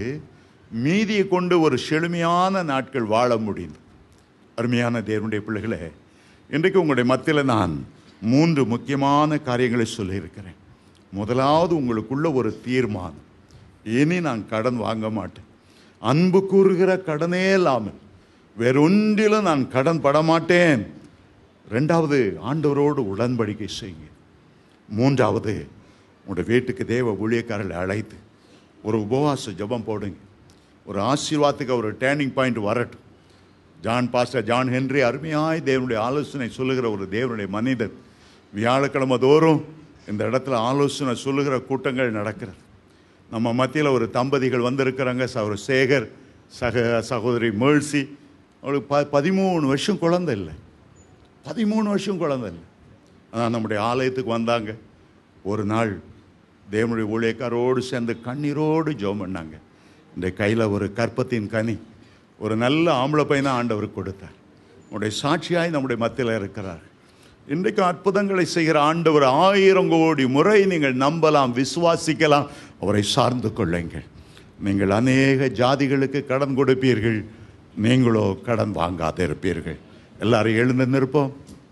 மீதியை கொண்டு ஒரு செழுமையான நாட்கள் வாழ முடிந்தது அருமையான தேவனுடைய பிள்ளைகளே இன்றைக்கு உங்களுடைய மத்தியில் நான் மூன்று முக்கியமான காரியங்களை சொல்லியிருக்கிறேன் முதலாவது உங்களுக்குள்ள ஒரு தீர்மானம் இனி நான் கடன் வாங்க மாட்டேன் அன்பு கூறுகிற கடனே இல்லாமல் வேறொன்றிலும் நான் கடன் பட மாட்டேன் ரெண்டாவது ஆண்டவரோடு உடன்படிக்கை செய்யுங்க மூன்றாவது உங்களுடைய வீட்டுக்கு தேவ ஊழியக்காரர்களை அழைத்து ஒரு உபவாச ஜெபம் போடுங்க ஒரு ஆசீர்வாதத்துக்கு ஒரு டேர்னிங் பாயிண்ட் வரட்டும் ஜான் பாஸ்டர் ஜான் ஹென்றி அருமையாய் தேவனுடைய ஆலோசனை சொல்லுகிற ஒரு தேவனுடைய மனிதர் வியாழக்கிழமை தோறும் இந்த இடத்துல ஆலோசனை சொல்லுகிற கூட்டங்கள் நடக்கிறது நம்ம மத்தியில் ஒரு தம்பதிகள் வந்திருக்கிறாங்க சகோதர சேகர் சக சகோதரி மேழ்சி அவளுக்கு ப பதிமூணு வருஷம் குழந்தை இல்லை பதிமூணு வருஷம் குழந்தை இல்லை ஆனால் நம்முடைய ஆலயத்துக்கு வந்தாங்க ஒரு நாள் தேவனுடைய ஊழியக்காரோடு சேர்ந்து கண்ணீரோடு ஜெபம் பண்ணாங்க இந்த கையில் ஒரு கற்பத்தின் கனி ஒரு நல்ல ஆம்பளை பையனை ஆண்டவர் கொடுத்தார் உங்களுடைய சாட்சியாய் நம்முடைய மத்தியில் இருக்கிறார் இன்றைக்கு அற்புதங்களை செய்கிற ஆண்டவர் ஆயிரம் கோடி முறை நீங்கள் நம்பலாம் விசுவாசிக்கலாம் அவரை சார்ந்து கொள்ளுங்கள் நீங்கள் அநேக ஜாதிகளுக்கு கடன் கொடுப்பீர்கள் நீங்களோ கடன் வாங்காத இருப்பீர்கள் எல்லாரும் எழுந்து நிற்போம்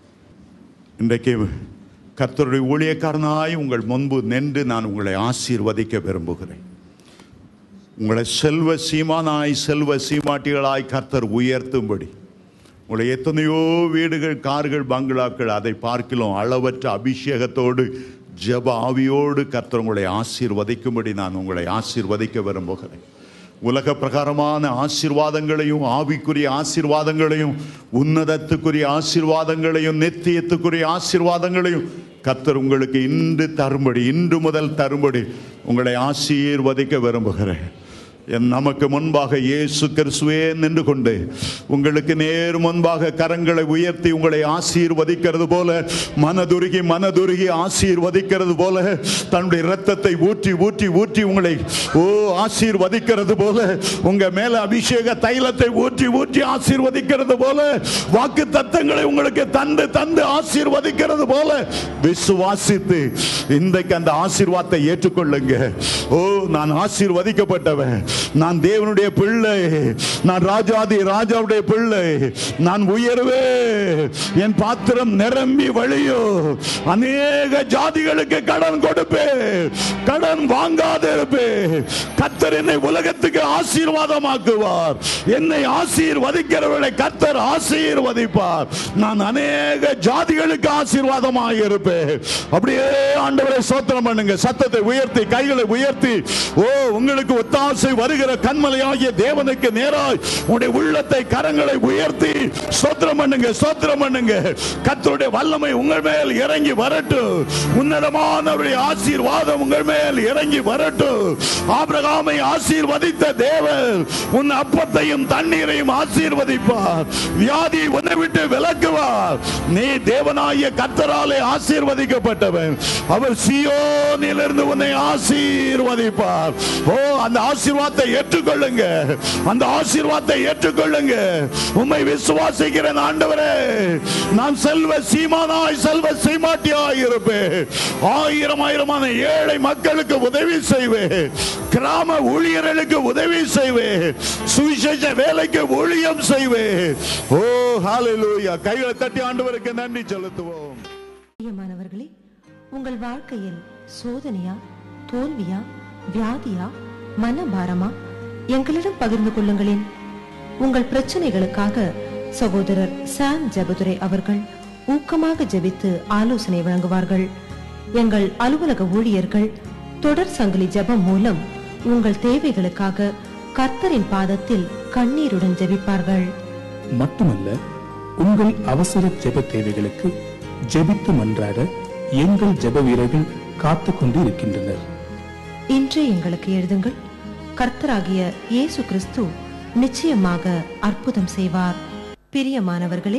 இன்றைக்கு கர்த்தருடைய ஊழியக்காரனாய் உங்கள் முன்பு நின்று நான் உங்களை ஆசீர்வதிக்க விரும்புகிறேன் உங்களை செல்வ சீமானாய் செல்வ சீமாட்டிகளாய் கர்த்தர் உயர்த்தும்படி உங்களை எத்தனையோ வீடுகள் கார்கள் பங்களாக்கள் அதை பார்க்கலாம் அளவற்ற அபிஷேகத்தோடு ஜெப ஆவியோடு கர்த்தர் உங்களை ஆசீர்வதிக்கும்படி நான் உங்களை ஆசீர்வதிக்க விரும்புகிறேன் உலக பிரகாரமான ஆசீர்வாதங்களையும் ஆவிக்குரிய ஆசீர்வாதங்களையும் உன்னதத்துக்குரிய ஆசீர்வாதங்களையும் நித்தியத்துக்குரிய ஆசீர்வாதங்களையும் கர்த்தர் உங்களுக்கு இன்று தரும்படி இன்று முதல் தரும்படி உங்களை ஆசீர்வதிக்க விரும்புகிறேன் என் நமக்கு முன்பாக இயேசு கிறிஸ்துவே நின்று கொண்டு உங்களுக்கு நேர் முன்பாக கரங்களை உயர்த்தி உங்களை ஆசீர்வதிக்கிறது போல மனதுருகி மனதுருகி ஆசீர்வதிக்கிறது போல தன்னுடைய இரத்தத்தை ஊற்றி ஊற்றி ஊற்றி உங்களை ஓ ஆசீர்வதிக்கிறது போல உங்க மேல அபிஷேக தைலத்தை ஊற்றி ஊற்றி ஆசீர்வதிக்கிறது போல வாக்கு தத்தங்களை உங்களுக்கு தந்து தந்து ஆசீர்வதிக்கிறது போல விசுவாசித்து இன்றைக்கு அந்த ஆசீர்வாதத்தை ஏற்றுக்கொள்ளுங்க ஓ நான் ஆசீர்வதிக்கப்பட்டவன் நான் தேவனுடைய பிள்ளை நான் ராஜாதி ராஜாவுடைய பிள்ளை நான் உயர்வே என் பாத்திரம் நிரம்பி வழியோ அநேக ஜாதிகளுக்கு கடன் கொடுப்பேன் கடன் வாங்காத இருப்பேன் கத்தர் என்னை உலகத்துக்கு ஆசீர்வாதமாக்குவார் என்னை ஆசீர்வதிக்கிறவர்களை கத்தர் ஆசீர்வதிப்பார் நான் அநேக ஜாதிகளுக்கு ஆசீர்வாதமாக இருப்பேன் அப்படியே ஆண்டவரை சோத்திரம் பண்ணுங்க சத்தத்தை உயர்த்தி கைகளை உயர்த்தி ஓ உங்களுக்கு ஒத்தாசை வருகிற கண்மலையாகிய தேவனுக்கு நேராய் உங்களுடைய உள்ளத்தை கரங்களை உயர்த்தி சோத்திரம் பண்ணுங்க சோத்திரம் பண்ணுங்க கத்தருடைய வல்லமை உங்கள் மேல் இறங்கி வரட்டும் உன்னதமானவருடைய ஆசீர்வாதம் உங்கள் மேல் இறங்கி வரட்டும் ஆபிரகாமை ஆசீர்வதித்த தேவன் உன் அப்பத்தையும் தண்ணீரையும் ஆசீர்வதிப்பார் வியாதி உன்னை விட்டு விலக்குவார் நீ தேவனாகிய கத்தராலே ஆசீர்வதிக்கப்பட்டவன் அவர் சியோனிலிருந்து உன்னை ஆசீர்வதிப்பார் ஓ அந்த ஆசீர்வாதத்தை ஏற்றுக்கொள்ளுங்க அந்த ஆசீர்வாதத்தை ஏற்றுக்கொள்ளுங்க உம்மை விசுவாசிக்கிறேன் ஆண்டவரே நான் செல்வ சீமானாய் செல்வ சீமாட்டியாய் இருப்பேன் ஆயிரம் ஆயிரமான ஏழை மக்களுக்கு உதவி செய்வேன் கிராம ஊழியர்களுக்கு உதவி செய்வேன் சுவிசேஷ வேலைக்கு ஊழியம் செய்வேன் ஓ ஹalleluya கைகளை தட்டி ஆண்டவருக்கு நன்றி செலுத்துவோம் பிரியமானவர்களே உங்கள் வாழ்க்கையில் சோதனையா தோல்வியா வியாதியா மனபாரமா எங்களிடம் பகிர்ந்து கொள்ளுங்களேன் உங்கள் பிரச்சனைகளுக்காக சகோதரர் சாம் ஜெபதுரை அவர்கள் ஊக்கமாக ஜெபித்து ஆலோசனை வழங்குவார்கள் எங்கள் அலுவலக ஊழியர்கள் தொடர் சங்கிலி ஜெபம் மூலம் உங்கள் தேவைகளுக்காக கர்த்தரின் பாதத்தில் கண்ணீருடன் ஜெபிப்பார்கள் மட்டுமல்ல உங்கள் அவசர ஜெப தேவைகளுக்கு ஜெபித்து மன்றாட எங்கள் ஜெப வீரர்கள் காத்துக் கொண்டு இருக்கின்றனர் இன்றே எங்களுக்கு எழுதுங்கள் கர்த்தராகிய இயேசு கிறிஸ்து நிச்சயமாக அற்புதம் செய்வார் பிரியமானவர்களே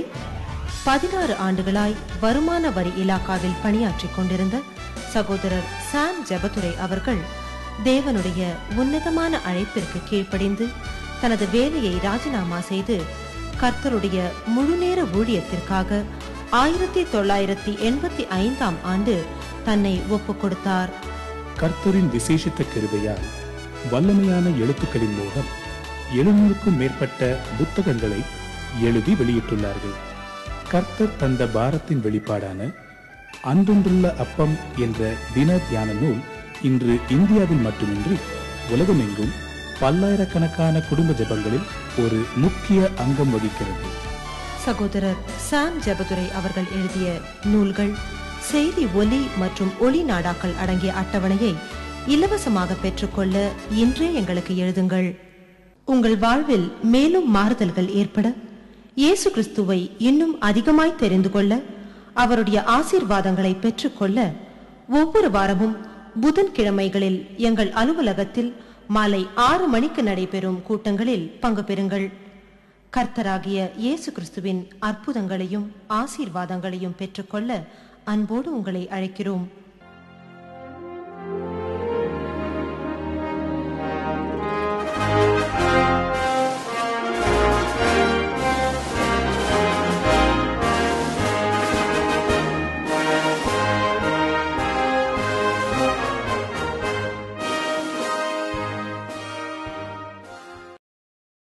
பதினாறு ஆண்டுகளாய் வருமான வரி இலாக்காவில் பணியாற்றிக் கொண்டிருந்த சகோதரர் சாம் ஜெபதுரை அவர்கள் தேவனுடைய உன்னதமான அழைப்பிற்கு கீழ்ப்படிந்து தனது வேலையை ராஜினாமா செய்து கர்த்தருடைய முழுநேர ஊழியத்திற்காக ஆயிரத்தி தொள்ளாயிரத்தி எண்பத்தி ஐந்தாம் ஆண்டு தன்னை ஒப்புக் கொடுத்தார் கர்த்தரின் விசேஷித்த கிருபையால் வல்லமையான எழுத்துக்களின் மூலம் எழுநூறுக்கும் மேற்பட்ட புத்தகங்களை எழுதி வெளியிட்டுள்ளார்கள் கர்த்தர் தந்த பாரத்தின் வெளிப்பாடான அன்றொன்றுள்ள அப்பம் என்ற தின தியான நூல் இன்று இந்தியாவில் மட்டுமின்றி உலகமெங்கும் பல்லாயிரக்கணக்கான குடும்ப ஜெபங்களில் ஒரு முக்கிய அங்கம் வகிக்கிறது சகோதரர் சாம் ஜெபதுரை அவர்கள் எழுதிய நூல்கள் செய்தி ஒலி மற்றும் ஒளி நாடாக்கள் அடங்கிய அட்டவணையை இலவசமாக பெற்றுக்கொள்ள இன்றே எங்களுக்கு எழுதுங்கள் உங்கள் வாழ்வில் மேலும் மாறுதல்கள் ஏற்பட இயேசு கிறிஸ்துவை இன்னும் அதிகமாய் தெரிந்து கொள்ள அவருடைய ஆசீர்வாதங்களை பெற்றுக்கொள்ள ஒவ்வொரு வாரமும் புதன்கிழமைகளில் எங்கள் அலுவலகத்தில் மாலை ஆறு மணிக்கு நடைபெறும் கூட்டங்களில் பங்கு பெறுங்கள் கர்த்தராகிய இயேசு கிறிஸ்துவின் அற்புதங்களையும் ஆசீர்வாதங்களையும் பெற்றுக்கொள்ள அன்போடு உங்களை அழைக்கிறோம்